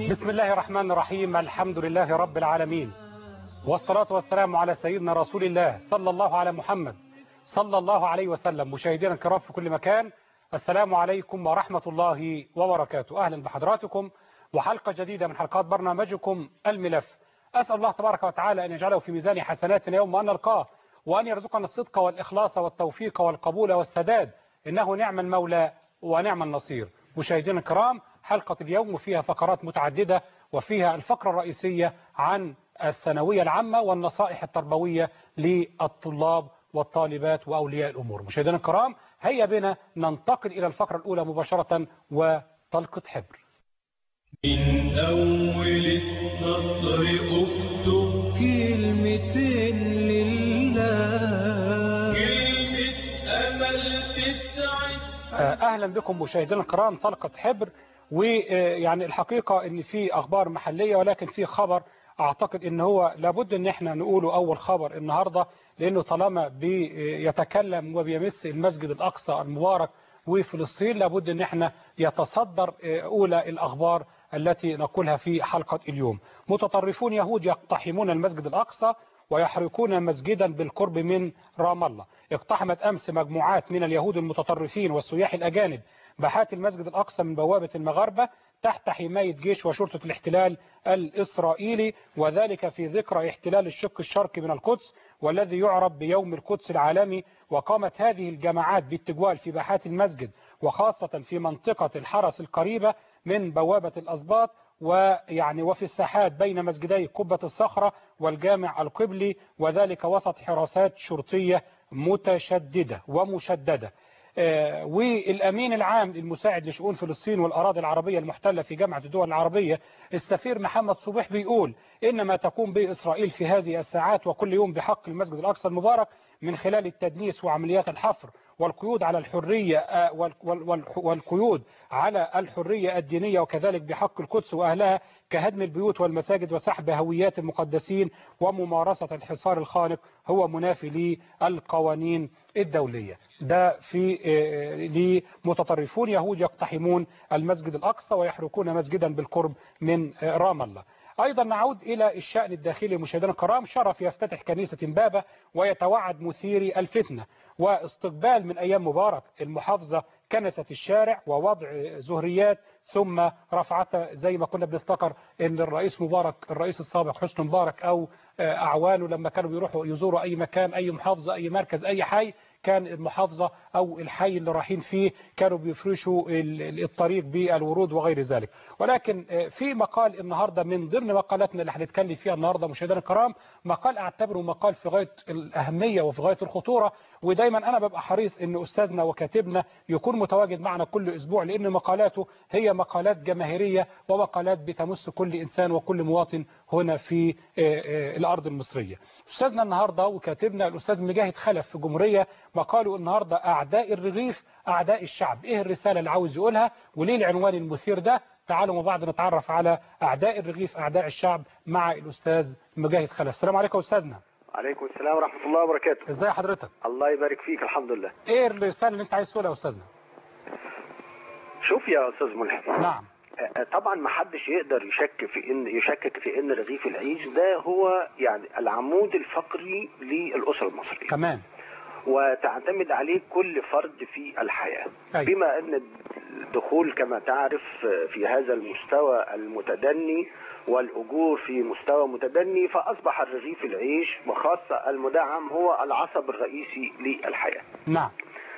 بسم الله الرحمن الرحيم الحمد لله رب العالمين والصلاة والسلام على سيدنا رسول الله صلى الله على محمد صلى الله عليه وسلم مشاهدينا الكرام في كل مكان السلام عليكم ورحمة الله وبركاته أهلا بحضراتكم وحلقة جديدة من حلقات برنامجكم الملف أسأل الله تبارك وتعالى أن يجعله في ميزان حسناتنا يوم أن نلقاه وأن يرزقنا الصدق والإخلاص والتوفيق والقبول والسداد إنه نعم المولى ونعم النصير مشاهدينا الكرام حلقة اليوم فيها فقرات متعددة وفيها الفقرة الرئيسية عن الثانوية العامة والنصائح التربوية للطلاب والطالبات وأولياء الأمور مشاهدينا الكرام هيا بنا ننتقل إلى الفقرة الأولى مباشرة وطلقة حبر من أول السطر اكتب كلمتين لله كلمة أمل تسعد أهلا بكم مشاهدينا الكرام طلقة حبر ويعني الحقيقة ان في اخبار محلية ولكن في خبر اعتقد ان هو لابد ان احنا نقوله اول خبر النهاردة لانه طالما بيتكلم وبيمس المسجد الاقصى المبارك وفلسطين لابد ان احنا يتصدر اولى الاخبار التي نقولها في حلقة اليوم متطرفون يهود يقتحمون المسجد الاقصى ويحرقون مسجدا بالقرب من رام الله اقتحمت أمس مجموعات من اليهود المتطرفين والسياح الأجانب باحات المسجد الأقصى من بوابة المغاربة تحت حماية جيش وشرطة الاحتلال الإسرائيلي وذلك في ذكرى احتلال الشق الشرقي من القدس والذي يعرف بيوم القدس العالمي وقامت هذه الجماعات بالتجوال في باحات المسجد وخاصة في منطقة الحرس القريبة من بوابة الأسباط ويعني وفي الساحات بين مسجدي قبة الصخرة والجامع القبلي وذلك وسط حراسات شرطية متشددة ومشددة آه والأمين العام المساعد لشؤون فلسطين والأراضي العربية المحتلة في جامعة الدول العربية السفير محمد صبيح بيقول إن ما تقوم به إسرائيل في هذه الساعات وكل يوم بحق المسجد الأقصى المبارك من خلال التدنيس وعمليات الحفر والقيود على الحرية آه والقيود على الحرية الدينية وكذلك بحق القدس وأهلها كهدم البيوت والمساجد وسحب هويات المقدسين وممارسة الحصار الخانق هو منافي للقوانين الدولية ده في لمتطرفون يهود يقتحمون المسجد الأقصى ويحرقون مسجدا بالقرب من رام الله أيضا نعود إلى الشأن الداخلي مشاهدينا الكرام شرف يفتتح كنيسة إمبابة ويتوعد مثيري الفتنة واستقبال من أيام مبارك المحافظة كنست الشارع ووضع زهريات ثم رفعتها زي ما كنا بنفتكر ان الرئيس مبارك الرئيس السابق حسني مبارك او اعوانه لما كانوا بيروحوا يزوروا اي مكان اي محافظة اي مركز اي حي كان المحافظة او الحي اللي رايحين فيه كانوا بيفرشوا الطريق بالورود وغير ذلك ولكن في مقال النهاردة من ضمن مقالاتنا اللي هنتكلم فيها النهاردة مشاهدينا الكرام مقال اعتبره مقال في غاية الاهمية وفي غاية الخطورة ودايما انا ببقى حريص ان استاذنا وكاتبنا يكون متواجد معنا كل اسبوع لان مقالاته هي مقالات جماهيرية ومقالات بتمس كل انسان وكل مواطن هنا في الارض المصرية استاذنا النهاردة وكاتبنا الاستاذ مجاهد خلف في جمهورية مقاله النهاردة اعداء الرغيف اعداء الشعب ايه الرسالة اللي عاوز يقولها وليه العنوان المثير ده تعالوا مع بعض نتعرف على اعداء الرغيف اعداء الشعب مع الاستاذ مجاهد خلف السلام عليكم استاذنا عليكم السلام ورحمة الله وبركاته ازاي حضرتك الله يبارك فيك الحمد لله ايه الرسالة اللي انت عايز تقولها يا استاذنا شوف يا استاذ ملحم نعم طبعا ما حدش يقدر يشك في ان يشكك في ان رغيف العيش ده هو يعني العمود الفقري للاسره المصريه تمام وتعتمد عليه كل فرد في الحياه أيوة. بما ان الدخول كما تعرف في هذا المستوى المتدني والاجور في مستوى متدني فاصبح الرغيف العيش وخاصه المدعم هو العصب الرئيسي للحياه نعم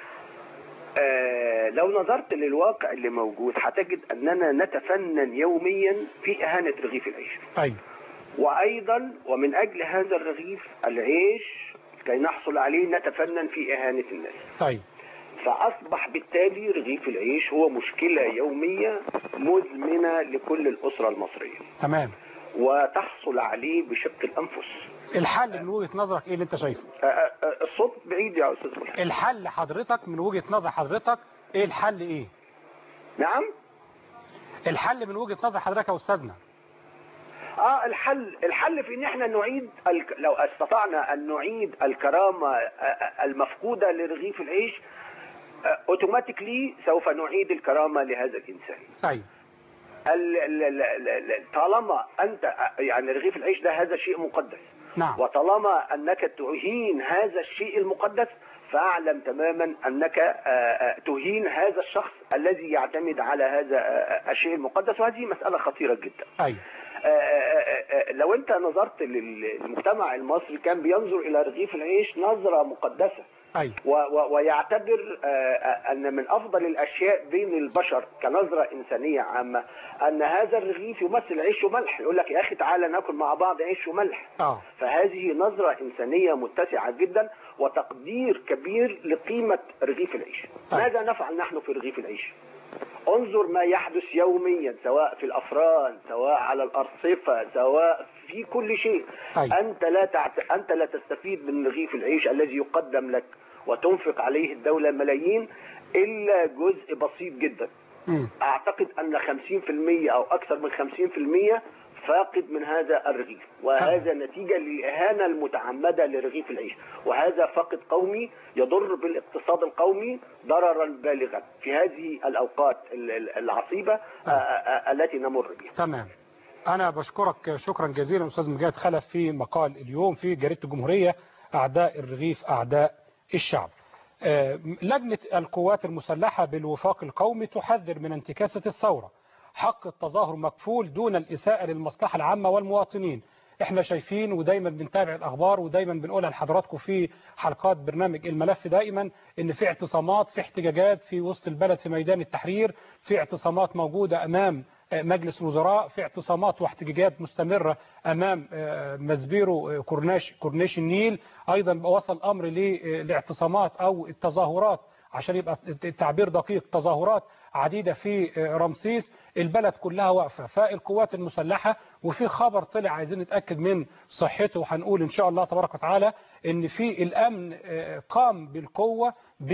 آه لو نظرت للواقع اللي موجود هتجد اننا نتفنن يوميا في اهانه رغيف العيش ايوه وايضا ومن اجل هذا الرغيف العيش كي نحصل عليه نتفنن في اهانه الناس طيب فاصبح بالتالي رغيف العيش هو مشكله يوميه مزمنه لكل الاسره المصريه تمام وتحصل عليه بشق الانفس الحل من وجهة نظرك ايه اللي انت شايفه آه، آه، آه، الصوت بعيد يا استاذ ملحم الحل حضرتك من وجهة نظر حضرتك ايه الحل ايه نعم الحل من وجهة نظر حضرتك يا استاذنا اه الحل الحل في ان احنا نعيد الك... لو استطعنا ان نعيد الكرامه آه، آه، المفقوده لرغيف العيش اوتوماتيكلي سوف نعيد الكرامه لهذا الانسان طيب ال- ال- ال- ال- ال- طالما انت يعني رغيف العيش ده هذا شيء مقدس نعم وطالما انك تهين هذا الشيء المقدس فاعلم تماما انك آه، آه، تهين هذا الشخص الذي يعتمد على هذا آه، الشيء المقدس وهذه مساله خطيره جدا ايوه آه، آه، آه، لو انت نظرت للمجتمع المصري كان بينظر الى رغيف العيش نظره مقدسه ايوه و- و- ويعتبر آه، آه، ان من افضل الاشياء بين البشر كنظره انسانيه عامه ان هذا الرغيف يمثل عيش وملح يقول لك يا اخي تعالى ناكل مع بعض عيش وملح اه فهذه نظرة إنسانية متسعة جدا وتقدير كبير لقيمة رغيف العيش أيوة. ماذا نفعل نحن في رغيف العيش انظر ما يحدث يوميا سواء في الأفران سواء على الأرصفة سواء في كل شيء أيوة. أنت لا تعت... أنت لا تستفيد من رغيف العيش الذي يقدم لك وتنفق عليه الدولة ملايين إلا جزء بسيط جدا مم. اعتقد ان 50% او اكثر من 50% فاقد من هذا الرغيف وهذا نتيجة للإهانة المتعمدة لرغيف العيش وهذا فقد قومي يضر بالاقتصاد القومي ضررا بالغا في هذه الأوقات ال- ال- العصيبة آه، آه، التي نمر بها تمام أنا بشكرك شكرا جزيلا أستاذ مجاهد خلف في مقال اليوم في جريدة الجمهورية أعداء الرغيف أعداء الشعب آه، لجنة القوات المسلحة بالوفاق القومي تحذر من انتكاسة الثورة حق التظاهر مكفول دون الإساءة للمصلحة العامة والمواطنين احنا شايفين ودايما بنتابع الاخبار ودايما بنقولها لحضراتكم في حلقات برنامج الملف دائما ان في اعتصامات في احتجاجات في وسط البلد في ميدان التحرير في اعتصامات موجودة امام آه، مجلس الوزراء في اعتصامات واحتجاجات مستمرة امام آه، مسبيرو آه، كورناش كورنيش النيل ايضا وصل الامر للاعتصامات او التظاهرات عشان يبقى التعبير دقيق تظاهرات عديدة في رمسيس البلد كلها واقفة فالقوات المسلحة وفي خبر طلع عايزين نتأكد من صحته وهنقول إن شاء الله تبارك وتعالى إن في الأمن آه، قام بالقوة ب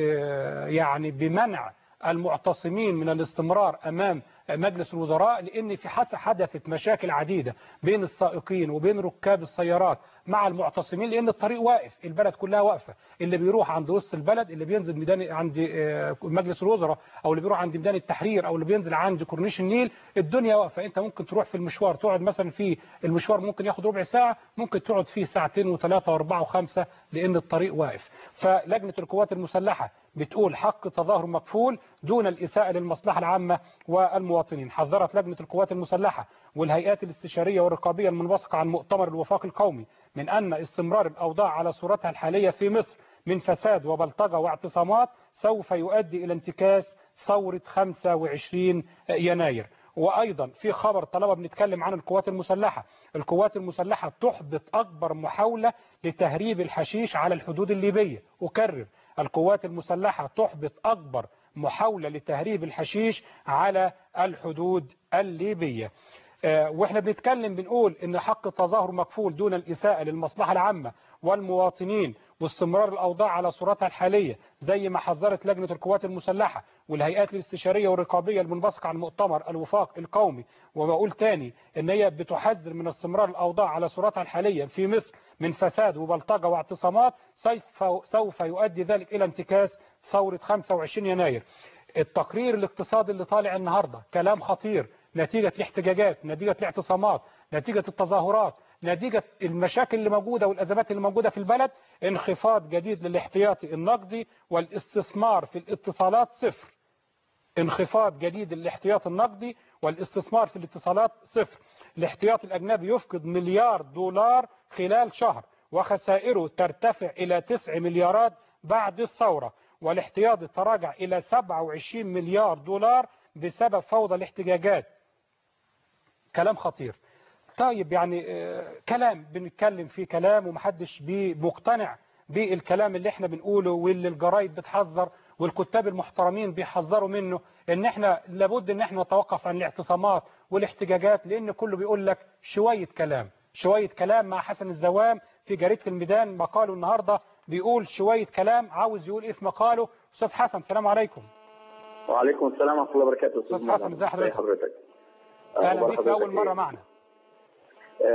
آه، يعني بمنع المعتصمين من الاستمرار أمام مجلس الوزراء لأن في حس حدثت مشاكل عديدة بين السائقين وبين ركاب السيارات مع المعتصمين لأن الطريق واقف البلد كلها واقفة اللي بيروح عند وسط البلد اللي بينزل ميدان عند آه، مجلس الوزراء أو اللي بيروح عند ميدان التحرير أو اللي بينزل عند كورنيش النيل الدنيا واقفة أنت ممكن تروح في المشوار تقعد مثلا في المشوار ممكن ياخد ربع ساعة ممكن تقعد فيه ساعتين وثلاثة وأربعة وخمسة لأن الطريق واقف فلجنة القوات المسلحة بتقول حق تظاهر مكفول دون الإساءة للمصلحة العامة والمواطنين حذرت لجنة القوات المسلحة والهيئات الاستشارية والرقابية المنبثقة عن مؤتمر الوفاق القومي من أن استمرار الأوضاع على صورتها الحالية في مصر من فساد وبلطجة واعتصامات سوف يؤدي إلى انتكاس ثورة 25 يناير وأيضا في خبر طالما بنتكلم عن القوات المسلحة القوات المسلحة تحبط أكبر محاولة لتهريب الحشيش على الحدود الليبية أكرر القوات المسلحة تحبط أكبر محاولة لتهريب الحشيش على الحدود الليبية آه، واحنا بنتكلم بنقول ان حق التظاهر مكفول دون الإساءة للمصلحة العامة والمواطنين واستمرار الأوضاع على صورتها الحالية زي ما حذرت لجنة القوات المسلحة والهيئات الاستشارية والرقابية المنبثقة عن مؤتمر الوفاق القومي وبقول تاني ان هي بتحذر من استمرار الأوضاع على صورتها الحالية في مصر من فساد وبلطجة واعتصامات سوف سوف يؤدي ذلك إلى انتكاس ثورة 25 يناير التقرير الاقتصادي اللي طالع النهاردة كلام خطير نتيجة الاحتجاجات نتيجة الاعتصامات نتيجة التظاهرات نتيجة المشاكل اللي موجودة والأزمات اللي موجودة في البلد انخفاض جديد للاحتياطي النقدي والاستثمار في الاتصالات صفر انخفاض جديد للاحتياط النقدي والاستثمار في الاتصالات صفر الاحتياط الأجنبي يفقد مليار دولار خلال شهر وخسائره ترتفع إلى 9 مليارات بعد الثورة والاحتياط تراجع إلى 27 مليار دولار بسبب فوضى الاحتجاجات كلام خطير طيب يعني آه، كلام بنتكلم فيه كلام ومحدش بيه مقتنع بالكلام اللي احنا بنقوله واللي الجرايد بتحذر والكتاب المحترمين بيحذروا منه ان احنا لابد ان احنا نتوقف عن الاعتصامات والاحتجاجات لان كله بيقول لك شوية كلام شوية كلام مع حسن الزوام في جريدة الميدان مقاله النهاردة بيقول شوية كلام عاوز يقول ايه في مقاله استاذ حسن السلام عليكم وعليكم السلام ورحمه الله وبركاته أستاذ حسن، ازي حضرتك؟ حضرتك اهلا أخبار بيك في اول حضرتك مرة إيه؟ معنا آه،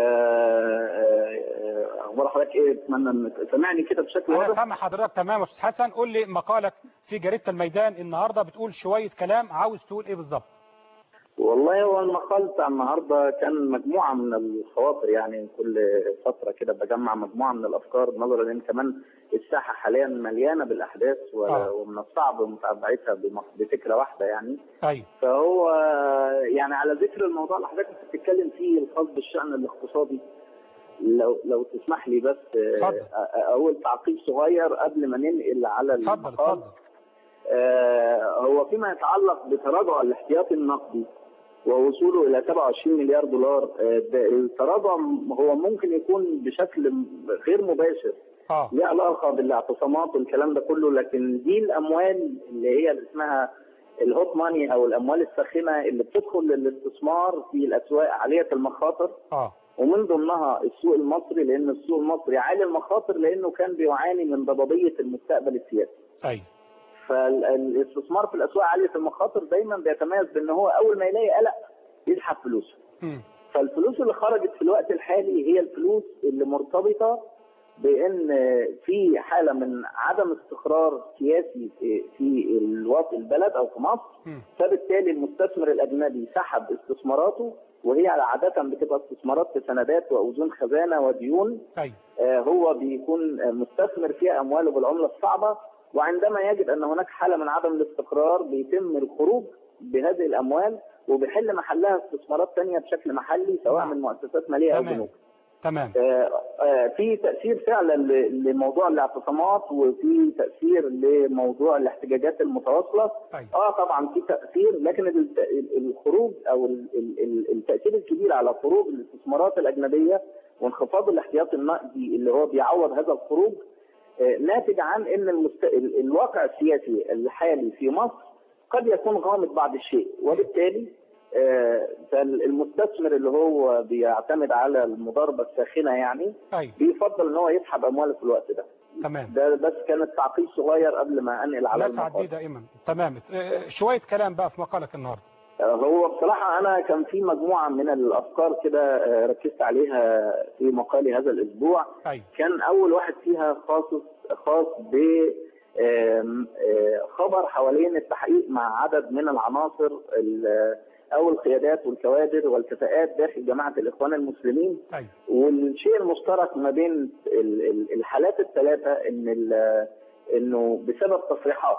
آه، اخبار حضرتك ايه اتمنى انك سامعني كده بشكل انا واضح سامع حضرتك تمام يا استاذ حسن قول لي مقالك في جريدة الميدان النهاردة بتقول شوية كلام عاوز تقول ايه بالظبط والله هو المقال بتاع النهارده كان مجموعه من الخواطر يعني كل فتره كده بجمع مجموعه من الافكار نظرا لان كمان الساحه حاليا مليانه بالاحداث و- آه. ومن الصعب متابعتها بم- بفكره واحده يعني ايوه فهو يعني على ذكر الموضوع اللي حضرتك كنت بتتكلم فيه الخاص بالشان الاقتصادي لو لو تسمح لي بس اتفضل. آه، اول تعقيب صغير قبل ما ننقل على اتفضل المقال. اتفضل آه، هو فيما يتعلق بتراجع الاحتياطي النقدي ووصوله الى 27 مليار دولار آه، ده التراجع هو ممكن يكون بشكل غير مباشر اه ليه علاقه بالاعتصامات والكلام ده كله لكن دي الاموال اللي هي اللي اسمها الهوت ماني او الاموال الساخنه اللي بتدخل للاستثمار في الاسواق عاليه المخاطر اه ومن ضمنها السوق المصري لان السوق المصري عالي المخاطر لانه كان بيعاني من ضبابيه المستقبل السياسي. ايوه فالاستثمار في الاسواق عاليه المخاطر دايما بيتميز بان هو اول ما يلاقي قلق يسحب فلوسه. مم. فالفلوس اللي خرجت في الوقت الحالي هي الفلوس اللي مرتبطه بان في حاله من عدم استقرار سياسي في في الوطن البلد او في مصر مم. فبالتالي المستثمر الاجنبي سحب استثماراته وهي عاده بتبقى استثمارات في سندات واذون خزانه وديون ايوه آه، هو بيكون آه، مستثمر فيها امواله بالعمله الصعبه وعندما يجد ان هناك حاله من عدم الاستقرار بيتم الخروج بهذه الاموال وبيحل محلها استثمارات ثانيه بشكل محلي سواء نعم. من مؤسسات ماليه او تمام. بنوك. تمام آه، آه، في تاثير فعلا ل- لموضوع الاعتصامات وفي تاثير لموضوع الاحتجاجات المتواصله ايوه اه طبعا في تاثير لكن الت- ال- الخروج او ال- ال- ال- التاثير الكبير على خروج الاستثمارات الاجنبيه وانخفاض الاحتياطي النقدي اللي هو بيعوض هذا الخروج آه، ناتج عن ان المست... ال- الواقع السياسي الحالي في مصر قد يكون غامض بعض الشيء وبالتالي آه، فالمستثمر اللي هو بيعتمد على المضاربه الساخنه يعني ايوه بيفضل ان هو يسحب امواله في الوقت ده تمام ده بس كانت تعقيب صغير قبل ما انقل على نسعد المقال بيه دائما تمام آه، شويه كلام بقى في مقالك النهارده هو بصراحة أنا كان في مجموعة من الأفكار كده آه، ركزت عليها في مقالي هذا الأسبوع ايوه كان أول واحد فيها خاص خاص ب آم، آه، خبر حوالين التحقيق مع عدد من العناصر ال- أو القيادات والكوادر والكفاءات داخل جماعة الإخوان المسلمين ايوه والشيء المشترك ما بين ال- ال- الحالات الثلاثة إن ال- إنه بسبب تصريحات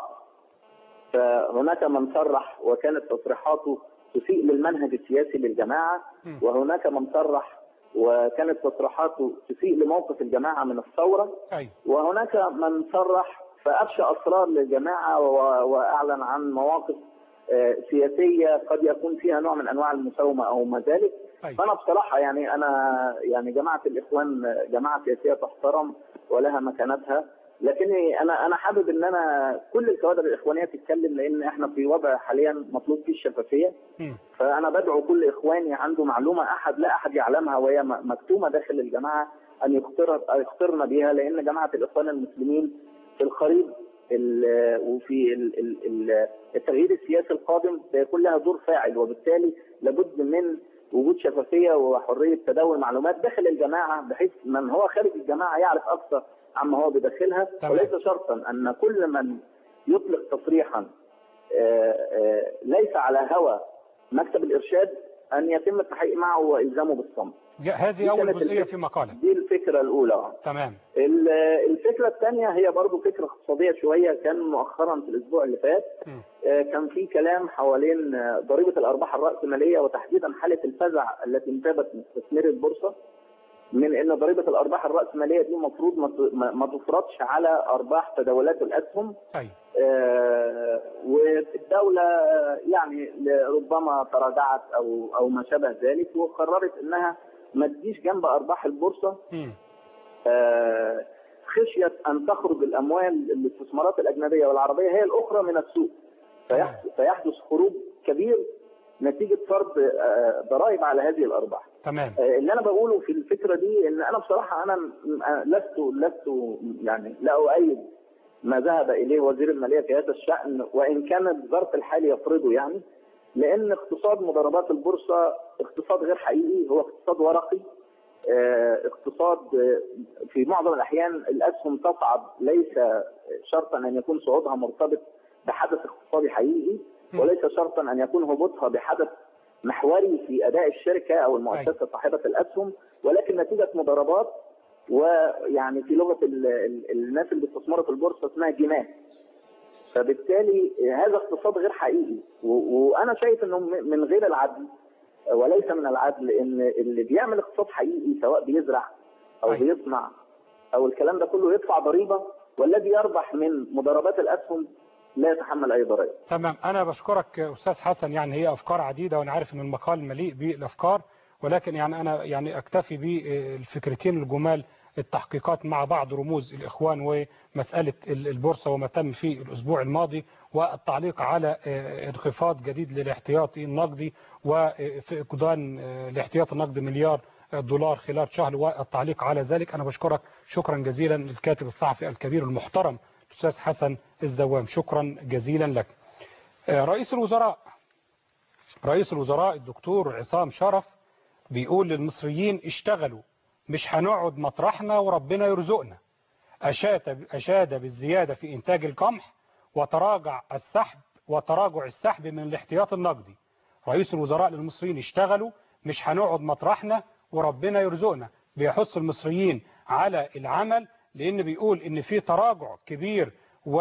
فهناك من صرح وكانت تصريحاته تسيء للمنهج السياسي للجماعة مم. وهناك من صرح وكانت تصريحاته تسيء لموقف الجماعة من الثورة ايوه وهناك من صرح فأفشى أسرار للجماعة و- وأعلن عن مواقف آه، سياسية قد يكون فيها نوع من أنواع المساومة أو ما ذلك ايوه فانا بصراحه يعني انا يعني جماعه الاخوان جماعه سياسيه تحترم ولها مكانتها لكني انا انا حابب ان انا كل الكوادر الاخوانيه تتكلم لان احنا في وضع حاليا مطلوب فيه الشفافيه مم. فانا بدعو كل اخواني عنده معلومه احد لا احد يعلمها وهي م- مكتومه داخل الجماعه ان يخطر يخطرنا بها لان جماعه الاخوان المسلمين في القريب ال- وفي ال- ال- ال- التغيير السياسي القادم سيكون لها دور فاعل وبالتالي لابد من وجود شفافيه وحريه تداول معلومات داخل الجماعه بحيث من هو خارج الجماعه يعرف اكثر عما هو بداخلها تمام. وليس شرطا ان كل من يطلق تصريحا آه، آه، ليس على هوى مكتب الارشاد ان يتم التحقيق معه والزامه بالصمت. ج- هذه دي اول كانت جزئيه الفكرة. في مقالك دي الفكره الاولى. تمام ال- الفكره الثانيه هي برضو فكره اقتصاديه شويه كان مؤخرا في الاسبوع اللي فات مم. آه، كان في كلام حوالين آه، ضريبه الارباح الراسماليه وتحديدا حاله الفزع التي انتابت مستثمري البورصه من ان ضريبه الارباح الراسماليه دي المفروض ما ت- ما ما تفرضش على ارباح تداولات الاسهم ايوه آه، والدولة يعني ربما تراجعت أو أو ما شابه ذلك وقررت إنها ما تجيش جنب أرباح البورصة مم. آه، خشية أن تخرج الأموال الاستثمارات الأجنبية والعربية هي الأخرى من السوق فيحدث, فيحدث خروج كبير نتيجة فرض آه، ضرائب على هذه الأرباح تمام آه، اللي انا بقوله في الفكره دي ان انا بصراحه انا م- آه، لست لست يعني لا اؤيد ما ذهب اليه وزير الماليه في هذا الشان وان كان الظرف الحالي يفرضه يعني لان اقتصاد مضاربات البورصه اقتصاد غير حقيقي هو اقتصاد ورقي آه، اقتصاد آه، في معظم الاحيان الاسهم تصعد ليس شرطا ان يكون صعودها مرتبط بحدث اقتصادي حقيقي م. وليس شرطا ان يكون هبوطها بحدث محوري في اداء الشركه او المؤسسه صاحبه الاسهم ولكن نتيجه مضاربات ويعني في لغه ال- ال- الناس اللي بيستثمروا في البورصه اسمها جناه فبالتالي هذا اقتصاد غير حقيقي و- وانا شايف انه م- من غير العدل وليس من العدل ان اللي بيعمل اقتصاد حقيقي سواء بيزرع او أيوة. بيصنع او الكلام ده كله يدفع ضريبه والذي يربح من مضاربات الاسهم لا يتحمل اي ضرائب تمام انا بشكرك استاذ حسن يعني هي افكار عديده وانا عارف ان المقال مليء بالافكار ولكن يعني انا يعني اكتفي بالفكرتين الجمال التحقيقات مع بعض رموز الاخوان ومساله ال- البورصه وما تم في الاسبوع الماضي والتعليق على آه، انخفاض جديد للاحتياطي النقدي وفقدان آه، الاحتياطي النقدي مليار دولار خلال شهر والتعليق على ذلك انا بشكرك شكرا جزيلا للكاتب الصحفي الكبير المحترم الاستاذ حسن الزوام شكرا جزيلا لك آه، رئيس الوزراء رئيس الوزراء الدكتور عصام شرف بيقول للمصريين اشتغلوا مش هنقعد مطرحنا وربنا يرزقنا أشاد أشاد بالزيادة في إنتاج القمح وتراجع السحب وتراجع السحب من الاحتياط النقدي رئيس الوزراء للمصريين اشتغلوا مش هنقعد مطرحنا وربنا يرزقنا بيحث المصريين على العمل لأن بيقول إن في تراجع كبير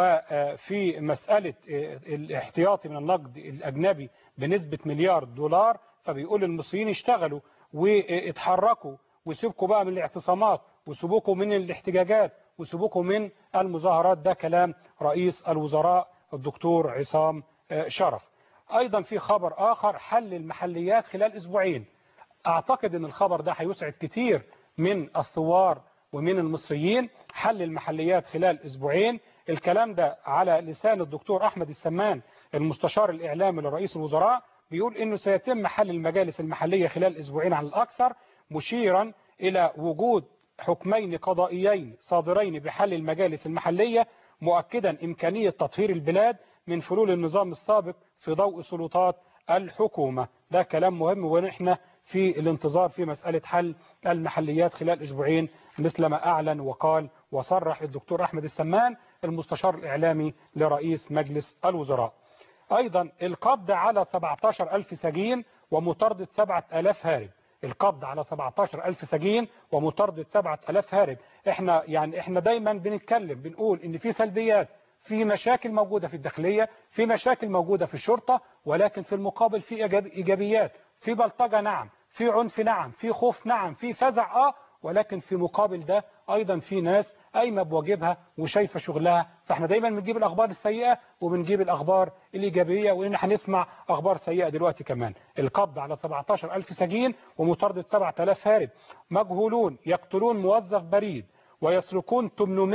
وفي مسألة الاحتياطي من النقد الأجنبي بنسبة مليار دولار فبيقول للمصريين اشتغلوا واتحركوا وسيبكوا بقى من الاعتصامات وسيبوكوا من الاحتجاجات وسيبوكوا من المظاهرات ده كلام رئيس الوزراء الدكتور عصام شرف أيضا في خبر آخر حل المحليات خلال أسبوعين أعتقد أن الخبر ده هيسعد كتير من الثوار ومن المصريين حل المحليات خلال أسبوعين الكلام ده على لسان الدكتور أحمد السمان المستشار الإعلامي لرئيس الوزراء بيقول أنه سيتم حل المجالس المحلية خلال أسبوعين على الأكثر مشيرا إلى وجود حكمين قضائيين صادرين بحل المجالس المحلية مؤكدا إمكانية تطهير البلاد من فلول النظام السابق في ضوء سلطات الحكومة ده كلام مهم ونحن في الانتظار في مسألة حل المحليات خلال أسبوعين مثل ما أعلن وقال وصرح الدكتور أحمد السمان المستشار الإعلامي لرئيس مجلس الوزراء أيضا القبض على 17 ألف سجين ومطاردة 7 ألاف هارب القبض على 17 ألف سجين ومطاردة 7 ألاف هارب احنا يعني احنا دايما بنتكلم بنقول ان في سلبيات في مشاكل موجودة في الداخلية في مشاكل موجودة في الشرطة ولكن في المقابل في إيجابيات في بلطجة نعم في عنف نعم في خوف نعم في فزع اه ولكن في مقابل ده ايضا في ناس قايمه بواجبها وشايفه شغلها فاحنا دايما بنجيب الاخبار السيئه وبنجيب الاخبار الايجابيه وان هنسمع اخبار سيئه دلوقتي كمان القبض على 17000 سجين ومطارده 7000 هارب مجهولون يقتلون موظف بريد ويسرقون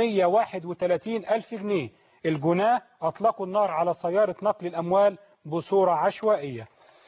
831 ألف جنيه الجناه أطلقوا النار على سيارة نقل الأموال بصورة عشوائية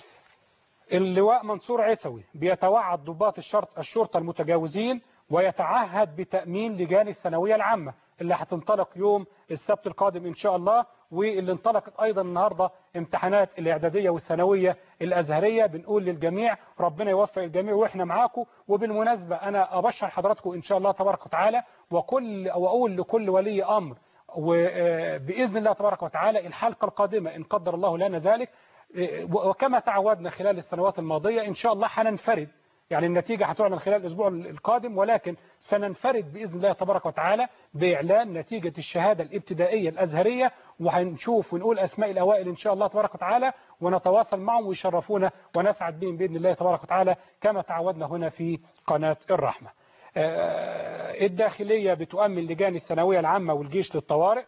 اللواء منصور عيسوي بيتوعد ضباط الشرط الشرطة المتجاوزين ويتعهد بتأمين لجان الثانوية العامة اللي هتنطلق يوم السبت القادم إن شاء الله واللي انطلقت أيضا النهاردة امتحانات الإعدادية والثانوية الأزهرية بنقول للجميع ربنا يوفق الجميع وإحنا معاكم وبالمناسبة أنا أبشر حضراتكم إن شاء الله تبارك وتعالى وكل وأقول لكل ولي أمر وبإذن الله تبارك وتعالى الحلقة القادمة إن قدر الله لنا ذلك وكما تعودنا خلال السنوات الماضية إن شاء الله هننفرد يعني النتيجة هتعلن خلال الأسبوع القادم ولكن سننفرد بإذن الله تبارك وتعالى بإعلان نتيجة الشهادة الابتدائية الأزهرية وهنشوف ونقول أسماء الأوائل إن شاء الله تبارك وتعالى ونتواصل معهم ويشرفونا ونسعد بهم بإذن الله تبارك وتعالى كما تعودنا هنا في قناة الرحمة الداخلية بتؤمن لجان الثانوية العامة والجيش للطوارئ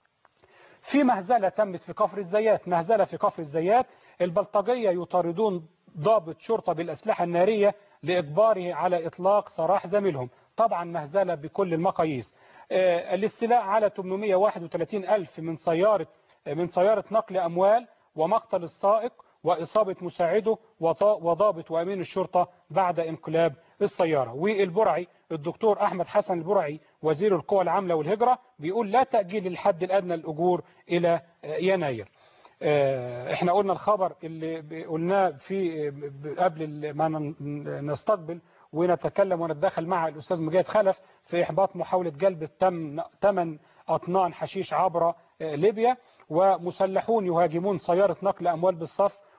في مهزلة تمت في كفر الزيات مهزلة في كفر الزيات البلطجية يطاردون ضابط شرطة بالأسلحة النارية لإجباره على إطلاق سراح زميلهم طبعا مهزلة بكل المقاييس الاستيلاء على 831 ألف من سيارة من سيارة نقل أموال ومقتل السائق وإصابة مساعده وضابط وأمين الشرطة بعد انقلاب السيارة والبرعي الدكتور أحمد حسن البرعي وزير القوى العاملة والهجرة بيقول لا تأجيل الحد الأدنى الأجور إلى يناير احنا قلنا الخبر اللي قلناه في قبل ما نستقبل ونتكلم ونتدخل مع الأستاذ مجاهد خلف في إحباط محاولة جلب ثمن أطنان حشيش عبر ليبيا ومسلحون يهاجمون سيارة نقل أموال بالصف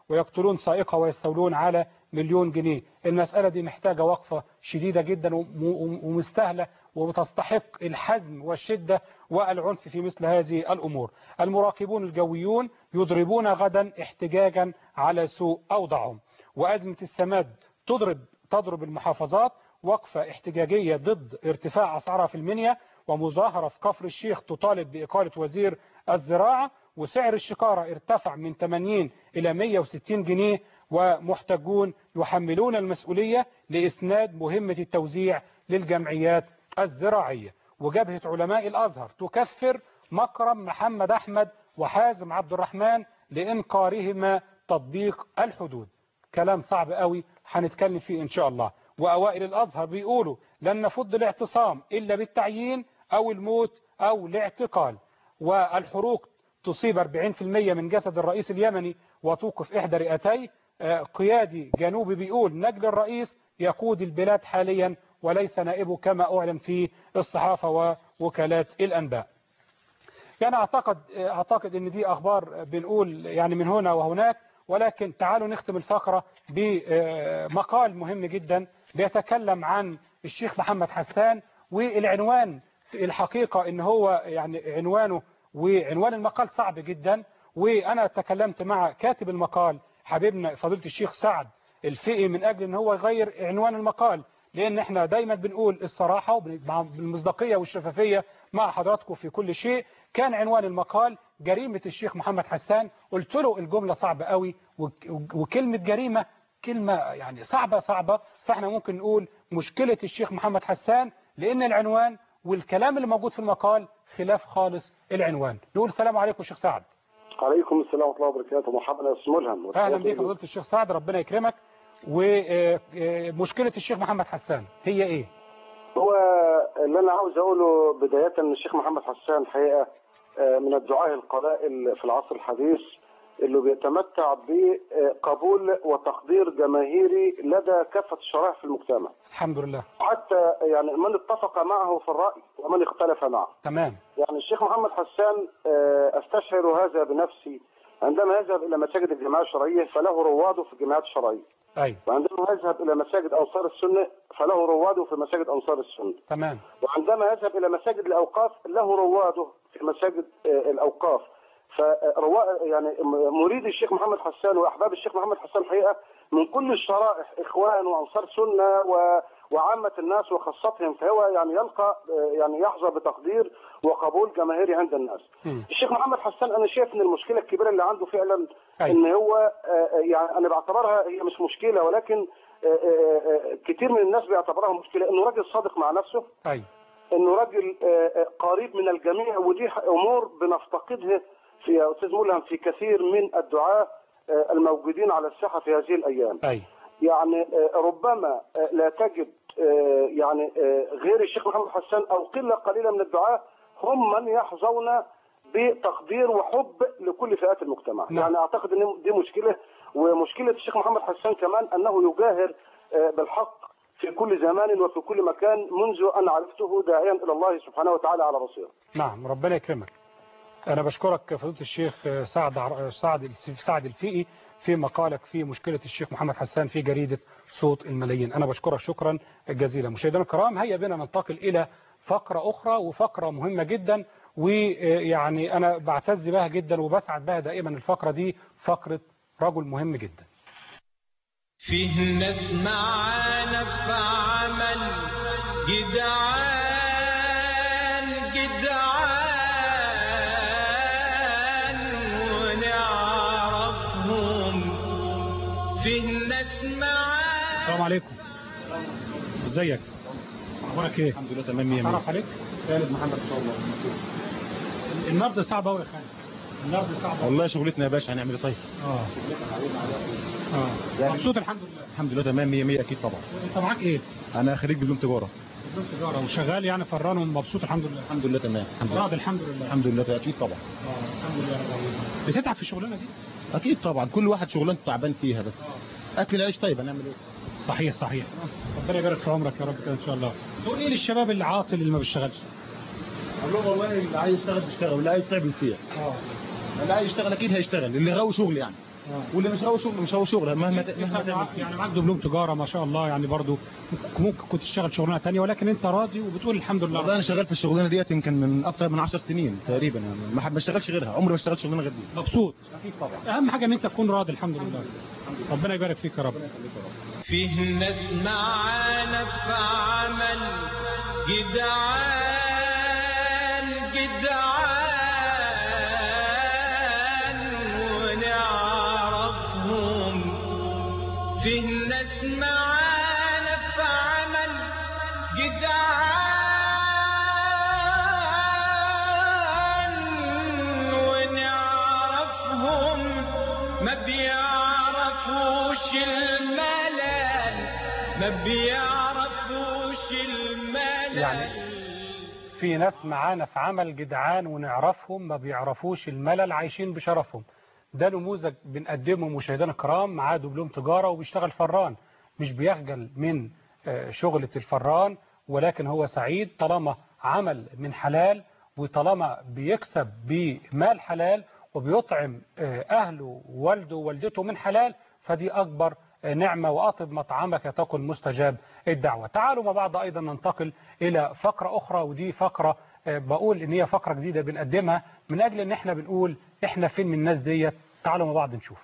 ويقتلون سائقة ويستولون على مليون جنيه المسألة دي محتاجة وقفة شديدة جدا وم- ومستاهلة وتستحق الحزم والشدة والعنف في مثل هذه الأمور المراقبون الجويون يضربون غدا احتجاجا على سوء أوضعهم وأزمة السماد تضرب تضرب المحافظات وقفة احتجاجية ضد ارتفاع أسعارها في المنيا ومظاهرة في كفر الشيخ تطالب بإقالة وزير الزراعة وسعر الشكارة ارتفع من 80 إلى 160 جنيه ومحتجون يحملون المسؤولية لإسناد مهمة التوزيع للجمعيات الزراعية وجبهة علماء الأزهر تكفر مكرم محمد أحمد وحازم عبد الرحمن لإنكارهما تطبيق الحدود كلام صعب قوي هنتكلم فيه إن شاء الله وأوائل الأزهر بيقولوا لن نفض الاعتصام إلا بالتعيين أو الموت أو الاعتقال والحروق تصيب 40% من جسد الرئيس اليمني وتوقف إحدى رئتيه آه، قيادي جنوبي بيقول نجل الرئيس يقود البلاد حاليا وليس نائبه كما أعلن في الصحافة ووكالات الأنباء يعني أعتقد أعتقد أن دي أخبار بنقول يعني من هنا وهناك ولكن تعالوا نختم الفقرة بمقال مهم جدا بيتكلم عن الشيخ محمد حسان والعنوان في الحقيقة ان هو يعني عنوانه وعنوان المقال صعب جدا وانا تكلمت مع كاتب المقال حبيبنا فضيلة الشيخ سعد الفقي من اجل ان هو يغير عنوان المقال لان احنا دايما بنقول الصراحة وبالمصداقية والشفافية مع حضراتكم في كل شيء كان عنوان المقال جريمة الشيخ محمد حسان قلت له الجملة صعبة قوي وك- وكلمة جريمة كلمة يعني صعبة صعبة فاحنا ممكن نقول مشكلة الشيخ محمد حسان لان العنوان والكلام اللي موجود في المقال خلاف خالص العنوان نقول السلام عليكم شيخ سعد عليكم السلام ورحمه الله وبركاته مرحبا يا استاذ ملهم اهلا بيك فضيله الشيخ سعد ربنا يكرمك ومشكلة الشيخ محمد حسان هي ايه هو اللي انا عاوز اقوله بدايه ان الشيخ محمد حسان حقيقه آه، من الدعاة القلائل في العصر الحديث اللي بيتمتع بقبول وتقدير جماهيري لدى كافه الشرائح في المجتمع الحمد لله حتى يعني من اتفق معه في الراي ومن اختلف معه تمام يعني الشيخ محمد حسان آه، استشعر هذا بنفسي عندما يذهب الى مساجد الجماعه الشرعيه فله رواده في الجماعات الشرعيه ايوه وعندما يذهب الى مساجد انصار السنه فله رواده في مساجد انصار السنه تمام وعندما يذهب الى مساجد الاوقاف له رواده في مساجد آه، الاوقاف فروا يعني م- مريد الشيخ محمد حسان واحباب الشيخ محمد حسان حقيقه من كل الشرائح اخوان وانصار سنه و وعامة الناس وخاصتهم فهو يعني يلقى آه، يعني يحظى بتقدير وقبول جماهيري عند الناس. مم. الشيخ محمد حسان انا شايف ان المشكله الكبيره اللي عنده فعلا أيوة. ان هو آه، يعني انا بعتبرها هي مش مشكله ولكن آه، آه، آه، كتير من الناس بيعتبرها مشكله انه راجل صادق مع نفسه ايوه انه راجل آه، آه، قريب من الجميع ودي امور بنفتقدها في يا استاذ ملهم في كثير من الدعاة آه، الموجودين على الساحه في هذه الايام ايوه يعني آه، ربما آه، لا تجد آه، يعني آه، غير الشيخ محمد حسان او قله قليله من الدعاة هم من يحظون بتقدير وحب لكل فئات المجتمع نعم. يعني اعتقد ان دي مشكله ومشكله الشيخ محمد حسان كمان انه يجاهر آه، بالحق في كل زمان وفي كل مكان منذ ان عرفته داعيا الى الله سبحانه وتعالى على بصيره نعم ربنا يكرمك أنا بشكرك فضيلة الشيخ سعد عر- سعد سعد الفقي في مقالك في مشكلة الشيخ محمد حسان في جريدة صوت الملايين أنا بشكرك شكرا جزيلا مشاهدينا الكرام هيا بنا ننتقل إلى فقرة أخرى وفقرة مهمة جدا ويعني أنا بعتز بها جدا وبسعد بها دائما الفقرة دي فقرة رجل مهم جدا فيه ناس معانا في عمل جدعان جدعان ونعرفهم فيه ناس معانا السلام عليكم ازيك اخبارك ايه الحمد لله تمام 100 100 تعرف عليك خالد محمد ان شاء الله النهارده صعب قوي يا خالد النهارده صعب أوي. والله شغلتنا يا باشا هنعمل ايه طيب اه اه مبسوط الحمد لله الحمد لله تمام 100 100 اكيد طبعا انت معاك ايه؟ انا خريج دبلوم تجاره دبلوم تجاره وشغال يعني فران ومبسوط الحمد لله الحمد لله تمام الحمد لله راضي الحمد لله الحمد لله اكيد طبعا اه الحمد لله رب العالمين بتتعب في الشغلانه دي؟ اكيد طبعا كل واحد شغلانته تعبان فيها بس اكل العيش طيب هنعمل ايه صحيح صحيح ربنا يبارك في عمرك يا رب كده ان شاء الله تقول ايه للشباب اللي عاطل اللي ما بيشتغلش؟ اقول لهم والله اللي عايز يشتغل بيشتغل واللي عايز يسيب يسيع اه اللي عايز يشتغل اكيد هيشتغل اللي غاوي شغل يعني واللي مش هو شغل مش هو شغل مهما مهما تعمل يعني يعني معاك دبلوم تجاره ما شاء الله يعني برضو ممكن كنت تشتغل شغلانه ثانيه ولكن انت راضي وبتقول الحمد لله والله انا شغال في الشغلانه ديت يمكن من اكتر من 10 سنين تقريبا يعني ما حد- ما اشتغلش غيرها عمري ما اشتغلت شغلانه غير دي مبسوط اكيد طبعا اهم حاجه ان انت تكون راضي الحمد لله ربنا يبارك فيك يا رب فيه ناس معانا في عمل جدعان جدعان ونعرفهم فيه ناس معانا في عمل جدعان ونعرفهم ما بيعرفوش الملل ما بيعرفوش الملل يعني في ناس معانا في عمل جدعان ونعرفهم ما بيعرفوش الملل عايشين بشرفهم ده نموذج بنقدمه مشاهدينا الكرام معاه دبلوم تجارة وبيشتغل فران مش بيخجل من آه، شغلة الفران ولكن هو سعيد طالما عمل من حلال وطالما بيكسب بمال حلال وبيطعم آه، أهله ووالده ووالدته من حلال فدي أكبر آه، نعمة وأطب مطعمك تكن مستجاب الدعوة تعالوا مع بعض أيضا ننتقل إلى فقرة أخرى ودي فقرة آه، بقول إن هي فقرة جديدة بنقدمها من أجل إن إحنا بنقول إحنا فين من الناس ديت تعالوا مع بعض نشوف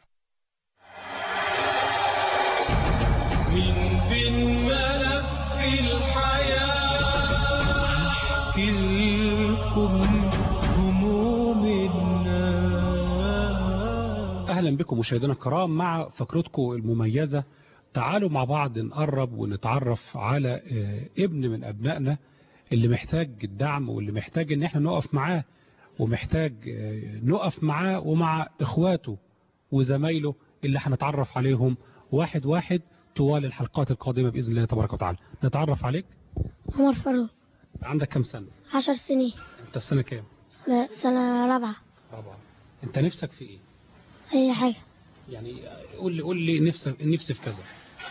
من بين ملف الحياة احكي لكم هموم الناس أهلا بكم مشاهدينا الكرام مع فقرتكم المميزة تعالوا مع بعض نقرب ونتعرف على آه، ابن من أبنائنا اللي محتاج الدعم واللي محتاج إن احنا نقف معاه ومحتاج آه، نقف معاه ومع إخواته وزمايله اللي هنتعرف عليهم واحد واحد طوال الحلقات القادمة بإذن الله تبارك وتعالى نتعرف عليك عمر فاروق عندك كم سنة عشر سنين انت في سنة كام لا، سنة رابعة رابعة انت نفسك في ايه أي حاجة يعني قول لي قول لي نفسك نفسي في كذا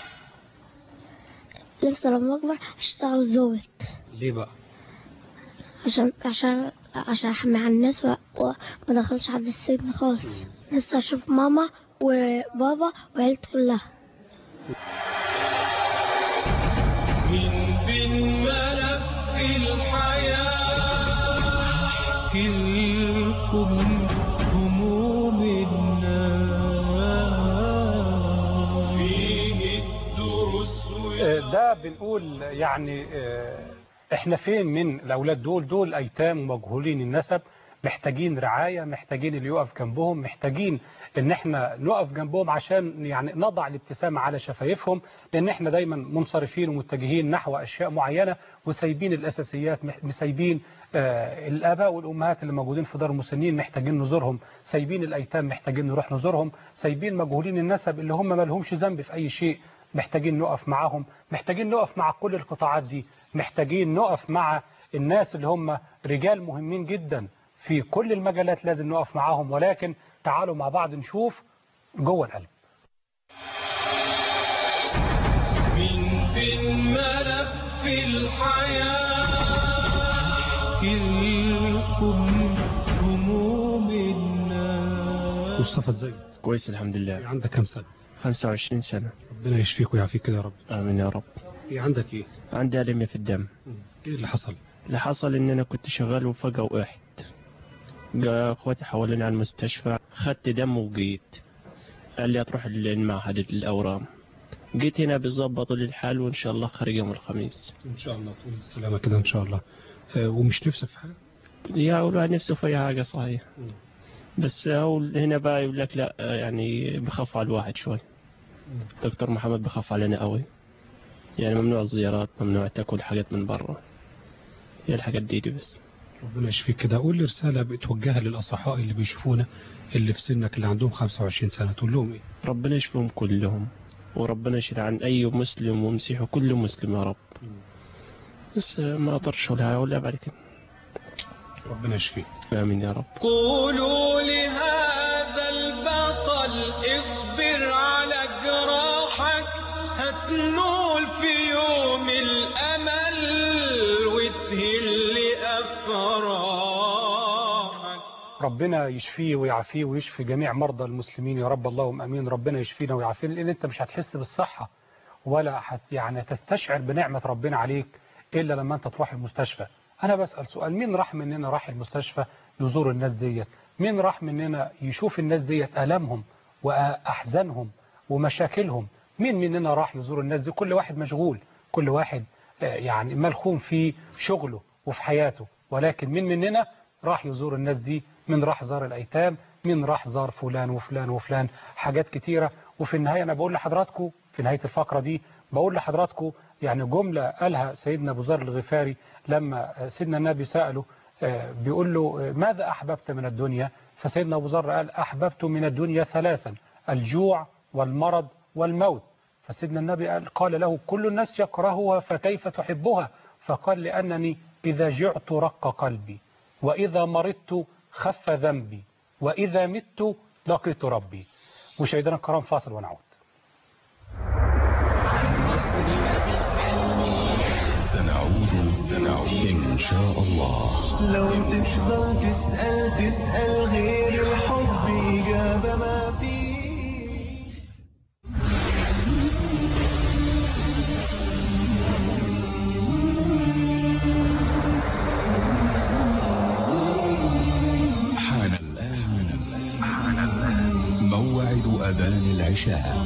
نفسي لما أكبر أشتغل ظابط ليه بقى عشان عشان عشان أحمي عن الناس و- وما دخلش حد السجن خالص نفسي أشوف ماما وبابا وعيلتي كلها من بين ملف الحياة احكي لكم هموم الناس فيه الدروس آه، ده بنقول يعني آه، احنا فين من الاولاد دول دول ايتام ومجهولين النسب محتاجين رعاية محتاجين اللي يقف جنبهم محتاجين ان احنا نقف جنبهم عشان يعني نضع الابتسامة على شفايفهم لان احنا دايما منصرفين ومتجهين نحو اشياء معينة وسايبين الاساسيات مح- سايبين آه، الاباء والامهات اللي موجودين في دار المسنين محتاجين نزورهم سايبين الايتام محتاجين نروح نزورهم سايبين مجهولين النسب اللي هم ما لهمش ذنب في اي شيء محتاجين نقف معاهم محتاجين نقف مع كل القطاعات دي محتاجين نقف مع الناس اللي هم رجال مهمين جدا في كل المجالات لازم نقف معاهم ولكن تعالوا مع بعض نشوف جوه القلب من بين ملف الحياة احكي لكم هموم الناس مصطفى ازاي كويس الحمد لله عندك كم سنة 25 سنة ربنا يشفيك ويعافيك كده يا رب آمين يا رب ايه عندك ايه عندي ألم في الدم ايه اللي حصل اللي حصل إن أنا كنت شغال وفجأة وقعت جا أخواتي حولوني على المستشفى خدت دم وجيت قال لي هتروح المعهد الأورام جيت هنا بيظبطوا لي الحال وإن شاء الله خارج يوم الخميس ان شاء الله تقوم بالسلامة كده ان شاء الله آه، ومش نفسك في حاجة يا والله نفسه في حاجة صحيح بس هو هنا بقى يقول لك لا يعني بخاف على الواحد شوي دكتور محمد بخاف علينا قوي يعني ممنوع الزيارات ممنوع تاكل حاجات من برا هي الحاجات دي, دي بس ربنا يشفيك كده قول لي رسالة بتوجهها للأصحاء اللي بيشوفونا اللي في سنك اللي عندهم 25 سنة تقول لهم ايه ربنا يشفيهم كلهم وربنا يشيل عن أي مسلم ومسيح وكل مسلم يا رب بس ما أقدرش ولا ولا بعد كده ربنا يشفيك آمين يا رب قولوا لهذا البطل اصبر على جراحك هتنول في يوم الأمل وتهل أفراحك ربنا يشفيه ويعافيه ويشفي جميع مرضى المسلمين يا رب اللهم امين ربنا يشفينا ويعافينا لان انت مش هتحس بالصحه ولا حت يعني تستشعر بنعمه ربنا عليك الا لما انت تروح المستشفى انا بسال سؤال مين راح مننا راح المستشفى يزور الناس ديت مين راح مننا يشوف الناس ديت الامهم واحزانهم ومشاكلهم مين مننا راح يزور الناس دي كل واحد مشغول كل واحد آه، يعني ملخوم في شغله وفي حياته ولكن مين مننا راح يزور الناس دي من راح زار الأيتام من راح زار فلان وفلان وفلان حاجات كتيرة وفي النهاية أنا بقول لحضراتكم في نهاية الفقرة دي بقول لحضراتكم يعني جملة قالها سيدنا أبو ذر الغفاري لما سيدنا النبي سأله آه، بيقول له آه، ماذا أحببت من الدنيا فسيدنا أبو ذر قال أحببت من الدنيا ثلاثا الجوع والمرض والموت فسيدنا النبي قال, قال له كل الناس يكرهها فكيف تحبها فقال لأنني إذا جعت رق قلبي وإذا مرضت خف ذنبي وإذا مت لقيت ربي مشاهدينا الكرام فاصل ونعود سنعود سنعود إن شاء الله لو تفضل تسأل تسأل غير الحب إجابة ما فيه حان الآن موعد أذان العشاء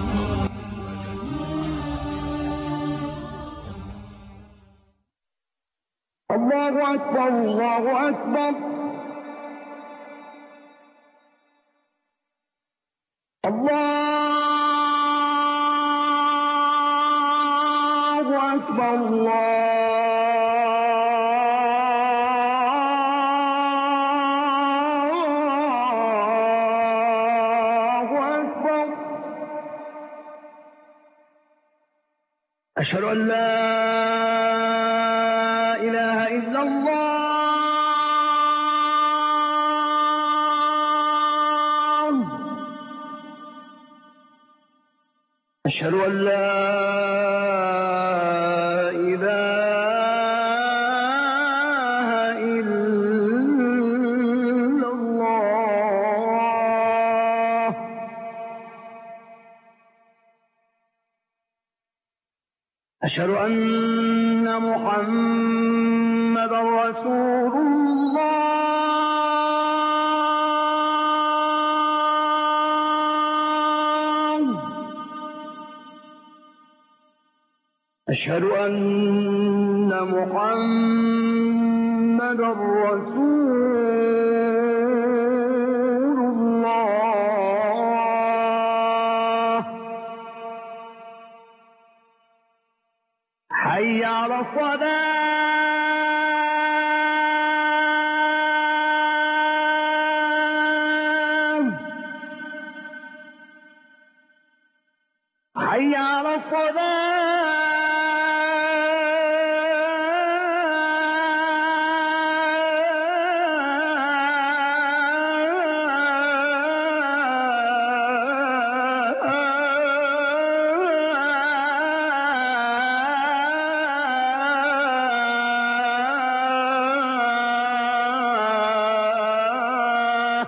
الله أكبر الله أكبر الله أكبر الله أكبر أشهد أن لا إله إلا الله أشهد أن لا إله إلا الله أشهد أن محمد رسول الله أشهد أن محمد رسول الله حي على الصلاة حي على الصلاة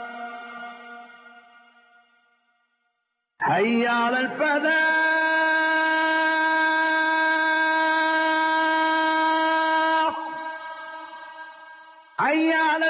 حي على الفلاح حي على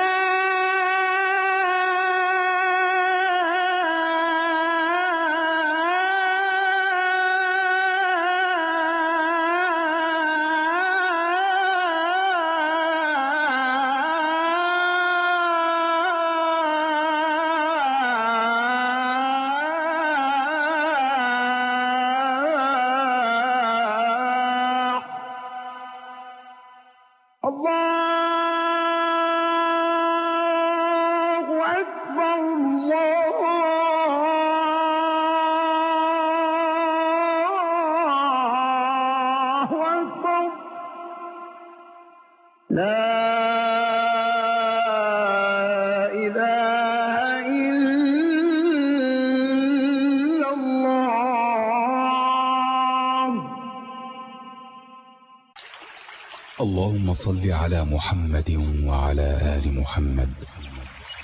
الفلاح الله أكبر الله أكبر لا إله إلا الله اللهم صل على محمد وعلى آل محمد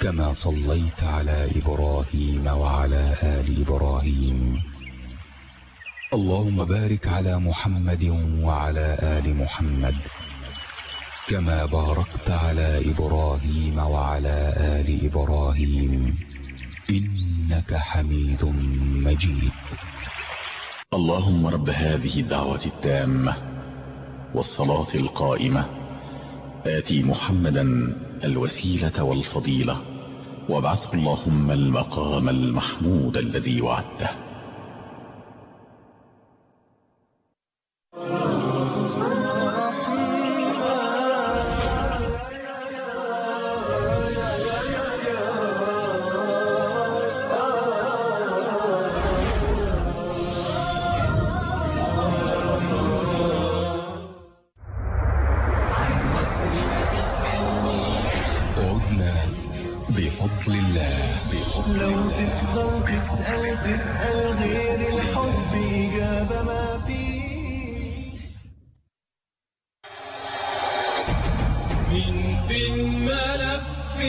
كما صليت على إبراهيم وعلى آل إبراهيم اللهم بارك على محمد وعلى آل محمد كما باركت على إبراهيم وعلى آل إبراهيم إنك حميد مجيد اللهم رب هذه الدعوة التامة والصلاة القائمة آتي محمدا الوسيلة والفضيلة وابعثه اللهم المقام المحمود الذي وعدته عدنا بفضل الله لو تفضل تسأل تسأل غير الحب إجابة ما فيه من بين ملف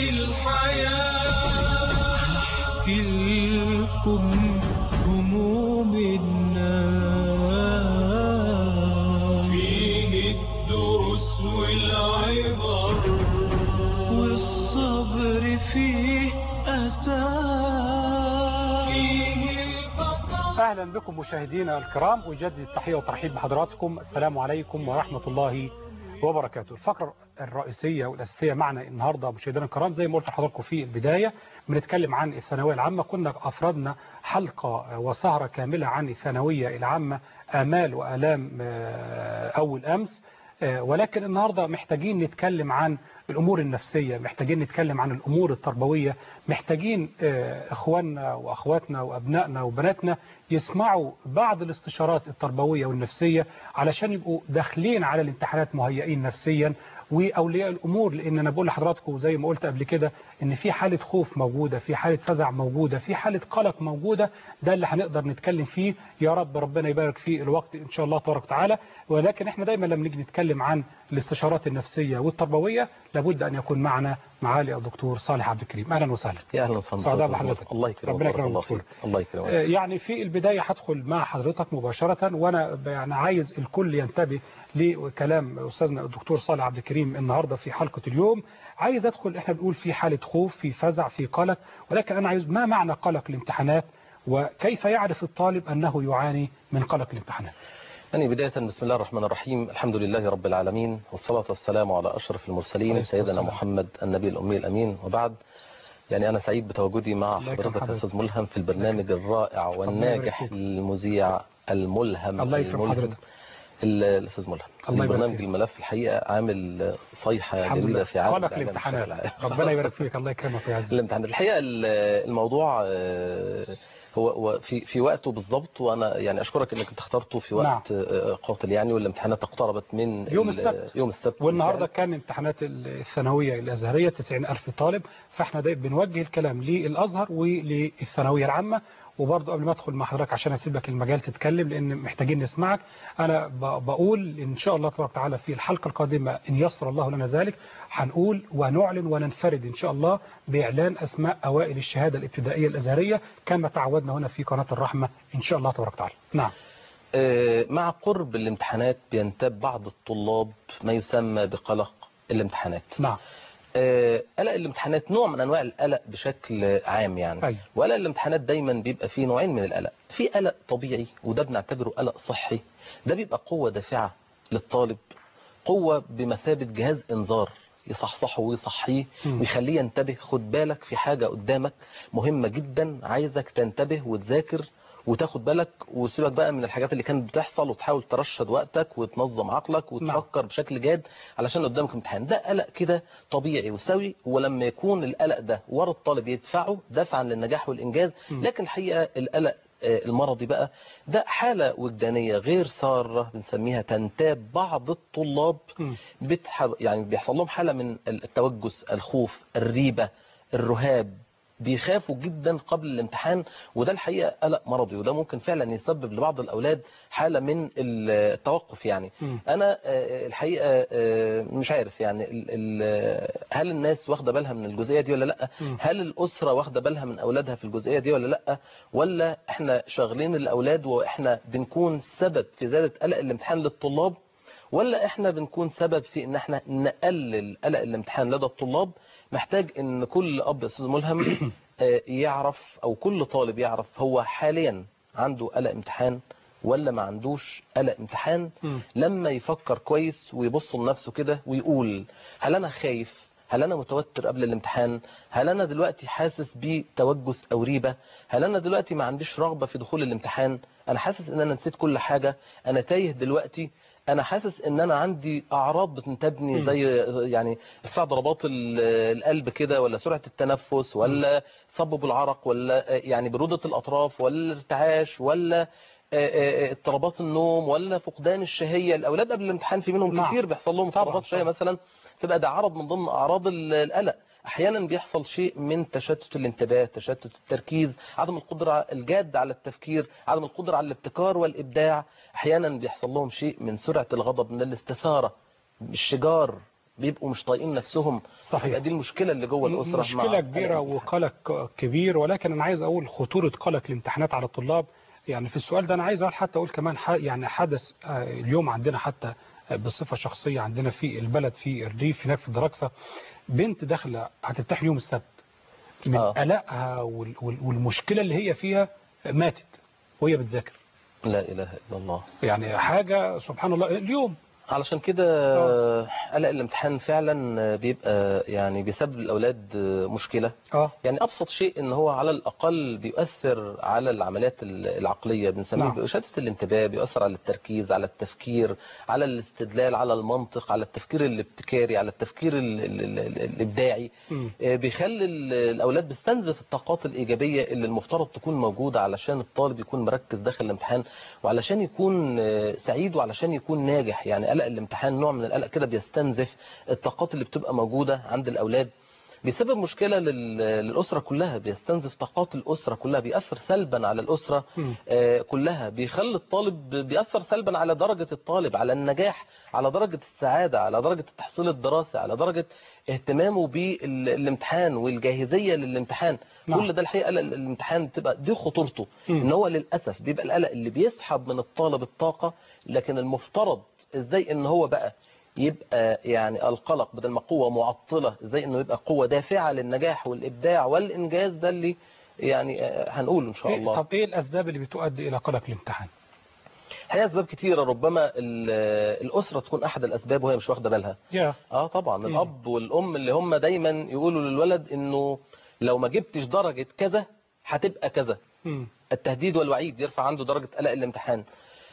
الحياة احكي لكم هموم الناس فيه الدروس والعبر والصبر فيه أساس فيه البقاء اهلا بكم مشاهدينا الكرام اجدد التحيه والترحيب بحضراتكم السلام عليكم ورحمه الله وبركاته الفقره الرئيسيه والاساسيه معنا النهارده مشاهدينا الكرام زي ما قلت لحضراتكم في البدايه بنتكلم عن الثانويه العامه كنا افردنا حلقه وسهره كامله عن الثانويه العامه امال والام آه، اول امس آه، ولكن النهارده محتاجين نتكلم عن الامور النفسيه محتاجين نتكلم عن الامور التربويه محتاجين آه، اخواننا واخواتنا وابنائنا وبناتنا يسمعوا بعض الاستشارات التربويه والنفسيه علشان يبقوا داخلين على الامتحانات مهيئين نفسيا واولياء الامور لان انا بقول لحضراتكم زي ما قلت قبل كده ان في حاله خوف موجوده في حاله فزع موجوده في حاله قلق موجوده ده اللي هنقدر نتكلم فيه يا رب ربنا يبارك في الوقت ان شاء الله تبارك وتعالى ولكن احنا دايما لما نيجي نتكلم عن الاستشارات النفسيه والتربويه لابد ان يكون معنا معالي الدكتور صالح عبد الكريم اهلا وسهلا يا اهلا وسهلا سعداء بحضرتك. بحضرتك الله يكرمك ربنا بارك يكرمك الله دكتور. فيك الله يكرمك آه، يعني في البداية هدخل مع حضرتك مباشرة وأنا ب- يعني عايز الكل ينتبه لكلام أستاذنا الدكتور صالح عبد الكريم النهاردة في حلقة اليوم عايز أدخل إحنا بنقول في حالة خوف في فزع في قلق ولكن أنا عايز ما معنى قلق الامتحانات وكيف يعرف الطالب أنه يعاني من قلق الامتحانات يعني بداية بسم الله الرحمن الرحيم الحمد لله رب العالمين والصلاة والسلام على أشرف المرسلين عليه الصلاة سيدنا والسلام. محمد النبي الأمي الأمين وبعد يعني أنا سعيد بتواجدي مع الله يكرم حضرتك يا حضرتك. أستاذ ملهم في البرنامج الرائع والناجح فيك. المذيع الملهم الله يكرم الملهم. حضرتك. ال- الأستاذ ملهم الله يبارك البرنامج فيك. الملف الحقيقة عامل صيحة الحمد جميلة لله في عالم قلق الإعلام الامتحانات بشكل عام. ربنا يبارك فيك الله يكرمك يا عزيزي الامتحانات الحقيقه ال- الموضوع آه، هو هو في في وقته بالظبط وانا يعني اشكرك انك انت اخترته في وقت آه، قاتل يعني والامتحانات اقتربت من يوم ال- السبت. يوم السبت والنهارده بالفعل. كان امتحانات الثانويه الازهريه 90000 طالب فاحنا ده بنوجه الكلام للازهر وللثانويه العامه وبرضه قبل ما ادخل مع حضرتك عشان اسيب لك المجال تتكلم لان محتاجين نسمعك انا ب- بقول ان شاء الله تبارك وتعالى في الحلقه القادمه ان يسر الله لنا ذلك هنقول ونعلن وننفرد ان شاء الله باعلان اسماء اوائل الشهاده الابتدائيه الازهريه كما تعودنا هنا في قناه الرحمه ان شاء الله تبارك وتعالى نعم آه، مع قرب الامتحانات بينتاب بعض الطلاب ما يسمى بقلق الامتحانات نعم آه، قلق الامتحانات نوع من انواع القلق بشكل عام يعني أيوة. وقلق الامتحانات دايما بيبقى فيه نوعين من القلق في قلق طبيعي وده بنعتبره قلق صحي ده بيبقى قوة دافعة للطالب قوة بمثابة جهاز انذار يصحصحه ويصحيه مم. ويخليه ينتبه خد بالك في حاجة قدامك مهمة جدا عايزك تنتبه وتذاكر وتاخد بالك وسيبك بقى من الحاجات اللي كانت بتحصل وتحاول ترشد وقتك وتنظم عقلك وتفكر بشكل جاد علشان قدامك امتحان ده قلق كده طبيعي وسوي ولما يكون القلق ده ورا الطالب يدفعه دفعا للنجاح والانجاز م. لكن الحقيقه القلق آه، المرضي بقى ده حالة وجدانية غير سارة بنسميها تنتاب بعض الطلاب م. بتح... يعني بيحصل لهم حالة من التوجس الخوف الريبة الرهاب بيخافوا جدا قبل الامتحان وده الحقيقه قلق مرضي وده ممكن فعلا يسبب لبعض الاولاد حاله من التوقف يعني مم. انا آه، الحقيقه آه، مش عارف يعني ال- ال- هل الناس واخده بالها من الجزئيه دي ولا لا مم. هل الاسره واخده بالها من اولادها في الجزئيه دي ولا لا ولا احنا شاغلين الاولاد واحنا بنكون سبب في زياده قلق الامتحان للطلاب ولا احنا بنكون سبب في ان احنا نقلل قلق الامتحان لدى الطلاب محتاج ان كل اب يا استاذ ملهم آه، يعرف او كل طالب يعرف هو حاليا عنده قلق امتحان ولا ما عندوش قلق امتحان مم. لما يفكر كويس ويبص لنفسه كده ويقول هل انا خايف هل انا متوتر قبل الامتحان هل انا دلوقتي حاسس بتوجس او ريبه هل انا دلوقتي ما عنديش رغبه في دخول الامتحان انا حاسس ان انا نسيت كل حاجه انا تايه دلوقتي انا حاسس ان انا عندي اعراض بتنتابني مم. زي يعني ارتفاع ضربات ال- القلب كده ولا سرعه التنفس ولا صبب العرق ولا يعني بروده الاطراف ولا ارتعاش ولا آه، آه، اضطرابات النوم ولا فقدان الشهيه الاولاد قبل الامتحان في منهم نعم. كتير بيحصل لهم طبعاً، اضطرابات شهيه طبعاً. مثلا تبقى ده عرض من ضمن اعراض ال- القلق احيانا بيحصل شيء من تشتت الانتباه تشتت التركيز عدم القدره الجاد على التفكير عدم القدره على الابتكار والابداع احيانا بيحصل لهم شيء من سرعه الغضب من الاستثاره الشجار بيبقوا مش طايقين نفسهم صحيح. يبقى دي المشكله اللي جوه الاسره مع مشكلة كبيرة قلق وقلق كبير ولكن أنا عايز أقول خطورة قلق الامتحانات على الطلاب يعني في السؤال ده أنا عايز أقول حتى أقول كمان ح- يعني حدث آه، اليوم عندنا حتى آه، بصفة شخصية عندنا في البلد في الريف هناك في دراكسة بنت داخلة هتمتحن يوم السبت من آه. قلقها وال- وال- والمشكلة اللي هي فيها ماتت وهي بتذاكر لا اله الا الله يعني حاجة سبحان الله اليوم علشان كده قلق الامتحان فعلا بيبقى يعني بيسبب الاولاد مشكله اه يعني ابسط شيء ان هو على الاقل بيؤثر على العمليات العقليه بنسميه نعم. باشاده الانتباه بيؤثر على التركيز على التفكير على الاستدلال على المنطق على التفكير الابتكاري على التفكير ال ال ال ال الابداعي مم. آه، بيخلي ال- الاولاد بيستنزف الطاقات الايجابيه اللي المفترض تكون موجوده علشان الطالب يكون مركز داخل الامتحان وعلشان يكون آه، سعيد وعلشان يكون ناجح يعني قلق الامتحان نوع من القلق كده بيستنزف الطاقات اللي بتبقى موجوده عند الاولاد بيسبب مشكله لل- للاسره كلها بيستنزف طاقات الاسره كلها بيأثر سلبا على الاسره مم. آه، كلها بيخلي الطالب بيأثر سلبا على درجة الطالب على النجاح على درجة السعادة على درجة التحصيل الدراسي على درجة اهتمامه بالامتحان والجاهزية للامتحان نعم. كل ده الحقيقة قلق الامتحان بتبقى دي خطورته مم. ان هو للأسف بيبقى القلق اللي بيسحب من الطالب الطاقة لكن المفترض ازاي ان هو بقى يبقى يعني القلق بدل ما قوة معطلة ازاي انه يبقى قوة دافعة للنجاح والابداع والانجاز ده اللي يعني آه، هنقوله ان شاء إيه الله طب إيه الأسباب اللي بتؤدي إلى قلق الامتحان هي اسباب كتيره ربما ال- الاسره تكون احد الاسباب وهي مش واخده بالها يا اه طبعا مم. الاب والام اللي هم دايما يقولوا للولد انه لو ما جبتش درجه كذا هتبقى كذا مم. التهديد والوعيد يرفع عنده درجه قلق الامتحان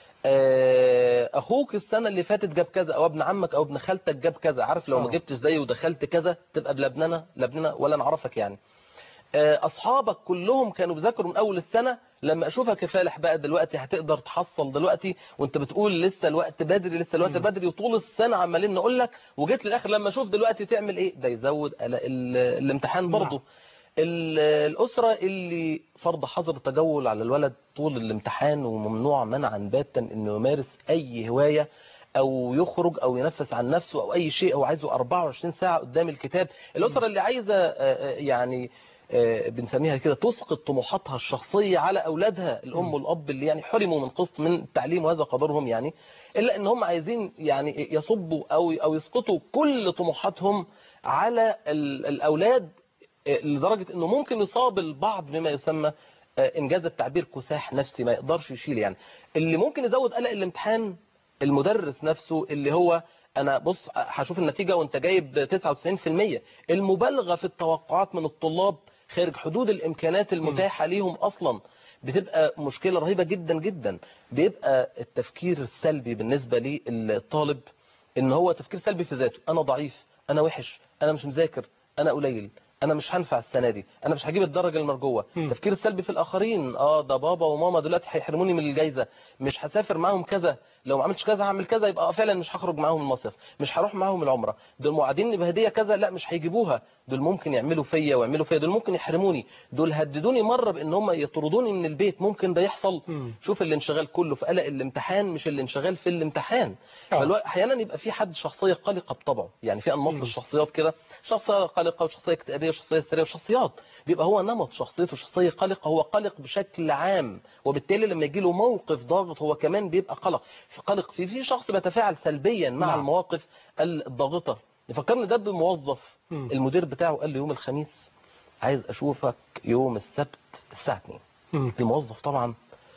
آه، اخوك السنه اللي فاتت جاب كذا او ابن عمك او ابن خالتك جاب كذا عارف لو ما آه. جبتش زيه ودخلت كذا تبقى بلبننا لبننا ولا نعرفك يعني آه، اصحابك كلهم كانوا بيذاكروا من اول السنه لما اشوفك يا فالح بقى دلوقتي هتقدر تحصل دلوقتي وانت بتقول لسه الوقت بدري لسه الوقت مم. بدري وطول السنه عمالين نقول لك وجيت للاخر لما اشوف دلوقتي تعمل ايه ده يزود قلق ال- الامتحان برضه نعم. ال- الاسره اللي فرض حظر تجول على الولد طول الامتحان وممنوع منعا باتا انه يمارس اي هوايه او يخرج او ينفس عن نفسه او اي شيء هو عايزه 24 ساعه قدام الكتاب الاسره اللي عايزه آه، آه، يعني آه، بنسميها كده تسقط طموحاتها الشخصيه على اولادها الام والاب اللي يعني حرموا من قسط من التعليم وهذا قدرهم يعني الا ان هم عايزين يعني يصبوا او او يسقطوا كل طموحاتهم على ال- الاولاد آه، لدرجه انه ممكن يصاب البعض بما يسمى آه، انجاز التعبير كساح نفسي ما يقدرش يشيل يعني اللي ممكن يزود قلق الامتحان المدرس نفسه اللي هو انا بص هشوف النتيجه وانت جايب 99% المبالغه في التوقعات من الطلاب خارج حدود الامكانات المتاحه ليهم اصلا بتبقى مشكله رهيبه جدا جدا بيبقى التفكير السلبي بالنسبه للطالب ان هو تفكير سلبي في ذاته انا ضعيف انا وحش انا مش مذاكر انا قليل انا مش هنفع السنه دي انا مش هجيب الدرجه المرجوه مم. تفكير السلبي في الاخرين اه ده بابا وماما دلوقتي هيحرموني من الجائزه مش هسافر معاهم كذا لو ما عملتش كذا هعمل كذا يبقى فعلا مش هخرج معاهم المصيف مش هروح معاهم العمره دول موعديني بهديه كذا لا مش هيجيبوها دول ممكن يعملوا فيا ويعملوا فيا دول ممكن يحرموني دول هددوني مره بان هم يطردوني من البيت ممكن ده يحصل شوف الانشغال كله في قلق الامتحان مش الانشغال في الامتحان فالو- احيانا يبقى في حد شخصيه قلقه بطبعه يعني في انماط للشخصيات كده شخصيه قلقه وشخصيه اكتئابيه وشخصيه سريه وشخصيات بيبقى هو نمط شخصيته شخصيه قلقه هو قلق بشكل عام وبالتالي لما يجي له موقف ضاغط هو كمان بيبقى قلق في قلق في في شخص بيتفاعل سلبيا مع نعم. المواقف الضاغطه يفكرني ده بموظف مم. المدير بتاعه قال له يوم الخميس عايز اشوفك يوم السبت الساعه 2 مم. الموظف طبعا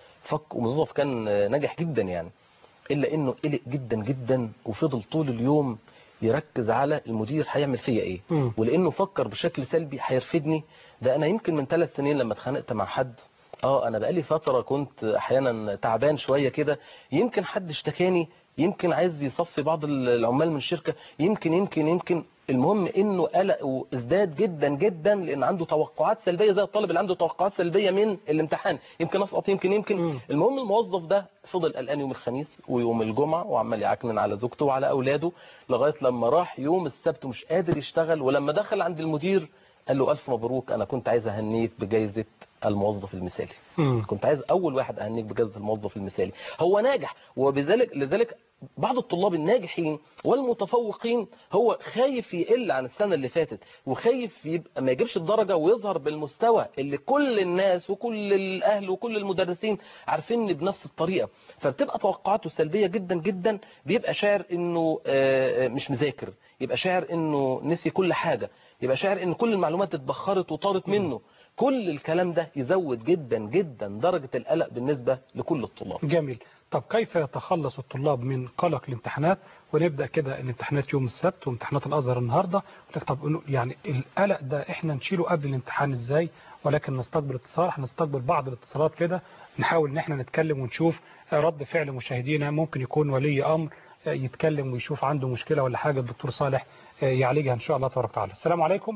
فك وموظف كان ناجح جدا يعني الا انه قلق جدا جدا وفضل طول اليوم يركز على المدير هيعمل فيا ايه مم. ولانه فكر بشكل سلبي هيرفدني ده انا يمكن من ثلاث سنين لما اتخانقت مع حد اه انا بقالي فتره كنت احيانا تعبان شويه كده يمكن حد اشتكاني يمكن عايز يصفي بعض العمال من الشركه يمكن يمكن يمكن المهم انه قلقه ازداد جدا جدا لان عنده توقعات سلبيه زي الطالب اللي عنده توقعات سلبيه من الامتحان يمكن اسقط يمكن يمكن المهم الموظف ده فضل قلقان يوم الخميس ويوم الجمعه وعمال يعكنن على زوجته وعلى اولاده لغايه لما راح يوم السبت مش قادر يشتغل ولما دخل عند المدير قال له الف مبروك انا كنت عايز اهنيك بجائزه الموظف المثالي مم. كنت عايز اول واحد اهنيك بجائزه الموظف المثالي هو ناجح وبذلك لذلك بعض الطلاب الناجحين والمتفوقين هو خايف يقل عن السنه اللي فاتت وخايف يبقى ما يجيبش الدرجه ويظهر بالمستوى اللي كل الناس وكل الاهل وكل المدرسين عارفين بنفس الطريقه فبتبقى توقعاته سلبيه جدا جدا بيبقى شاعر انه آه، آه، مش مذاكر يبقى شاعر انه نسي كل حاجه يبقى شاعر ان كل المعلومات اتبخرت وطارت منه كل الكلام ده يزود جدا جدا درجه القلق بالنسبه لكل الطلاب جميل طب كيف يتخلص الطلاب من قلق الامتحانات ونبدا كده الامتحانات يوم السبت وامتحانات الازهر النهارده قلت لك طب إنه يعني القلق ده احنا نشيله قبل الامتحان ازاي ولكن نستقبل اتصال هنستقبل بعض الاتصالات كده نحاول ان احنا نتكلم ونشوف رد فعل مشاهدينا ممكن يكون ولي امر يتكلم ويشوف عنده مشكله ولا حاجه الدكتور صالح يعالجها ان شاء الله تبارك وتعالى السلام عليكم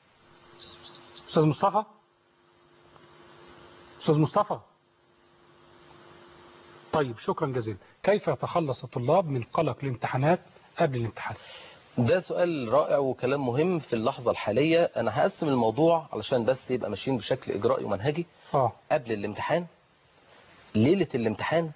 استاذ مصطفى استاذ مصطفى طيب شكرا جزيلا كيف يتخلص الطلاب من قلق الامتحانات قبل الامتحان ده سؤال رائع وكلام مهم في اللحظة الحالية أنا هقسم الموضوع علشان بس يبقى ماشيين بشكل إجرائي ومنهجي اه قبل الامتحان ليلة الامتحان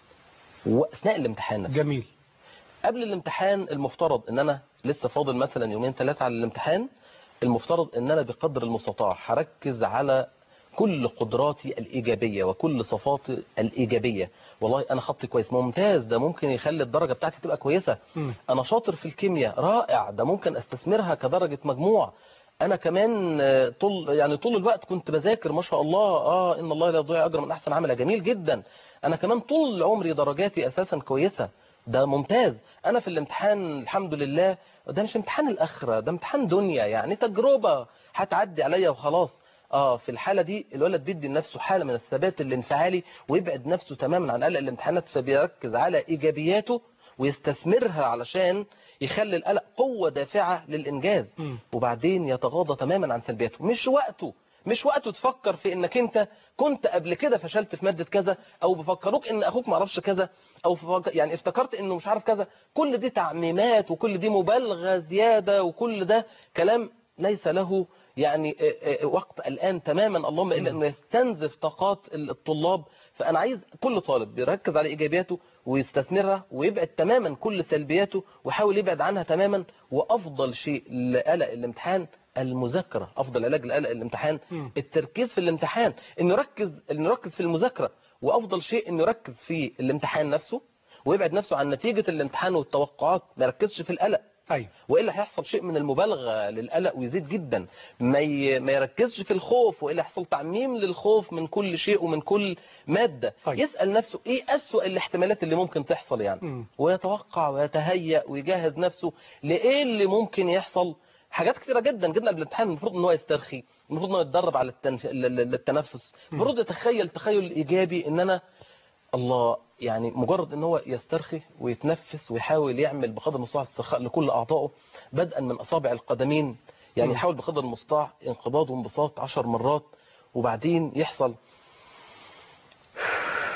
وأثناء الامتحان نفسه جميل قبل الامتحان المفترض ان انا لسه فاضل مثلا يومين ثلاثة على الامتحان المفترض ان انا بقدر المستطاع هركز على كل قدراتي الإيجابية وكل صفاتي الإيجابية والله أنا خطي كويس ممتاز ده ممكن يخلي الدرجة بتاعتي تبقى كويسة مم. أنا شاطر في الكيمياء رائع ده ممكن أستثمرها كدرجة مجموع أنا كمان آه، طول يعني طول الوقت كنت بذاكر ما شاء الله آه إن الله لا يضيع أجر من أحسن عمل جميل جدا أنا كمان طول عمري درجاتي أساسا كويسة ده ممتاز أنا في الامتحان الحمد لله ده مش امتحان الآخرة ده امتحان دنيا يعني تجربة هتعدي عليا وخلاص اه في الحالة دي الولد بيدي لنفسه حالة من الثبات الانفعالي ويبعد نفسه تماما عن قلق الامتحانات فبيركز على ايجابياته ويستثمرها علشان يخلي القلق قوة دافعة للإنجاز مم. وبعدين يتغاضى تماما عن سلبياته مش وقته مش وقته تفكر في انك انت كنت قبل كده فشلت في مادة كذا او بفكروك ان اخوك ما عرفش كذا او فك... يعني افتكرت انه مش عارف كذا كل دي تعميمات وكل دي مبالغة زيادة وكل ده كلام ليس له يعني آه، آه، وقت الآن تماما اللهم إلا أنه يستنزف طاقات الطلاب فأنا عايز كل طالب يركز على إيجابياته ويستثمرها ويبعد تماما كل سلبياته ويحاول يبعد عنها تماما وأفضل شيء لقلق الامتحان المذاكرة أفضل علاج لقلق الامتحان مم. التركيز في الامتحان إنه يركز إنه يركز في المذاكرة وأفضل شيء إنه يركز في الامتحان نفسه ويبعد نفسه عن نتيجة الامتحان والتوقعات ما يركزش في القلق ايوه والا هيحصل شيء من المبالغه للقلق ويزيد جدا ما ي... ما يركزش في الخوف والا يحصل تعميم للخوف من كل شيء ومن كل ماده طيب. يسال نفسه ايه اسوأ الاحتمالات اللي ممكن تحصل يعني مم. ويتوقع ويتهيأ ويجهز نفسه لايه اللي ممكن يحصل حاجات كثيره جدا جدا قبل الامتحان المفروض ان هو يسترخي المفروض ان هو يتدرب على التنف... ال- ال- التنفس المفروض يتخيل تخيل ايجابي ان انا الله يعني مجرد ان هو يسترخي ويتنفس ويحاول يعمل بقدر المستطاع استرخاء لكل اعضائه بدءا من اصابع القدمين يعني مم. يحاول بقدر المستطاع انقباض وانبساط عشر مرات وبعدين يحصل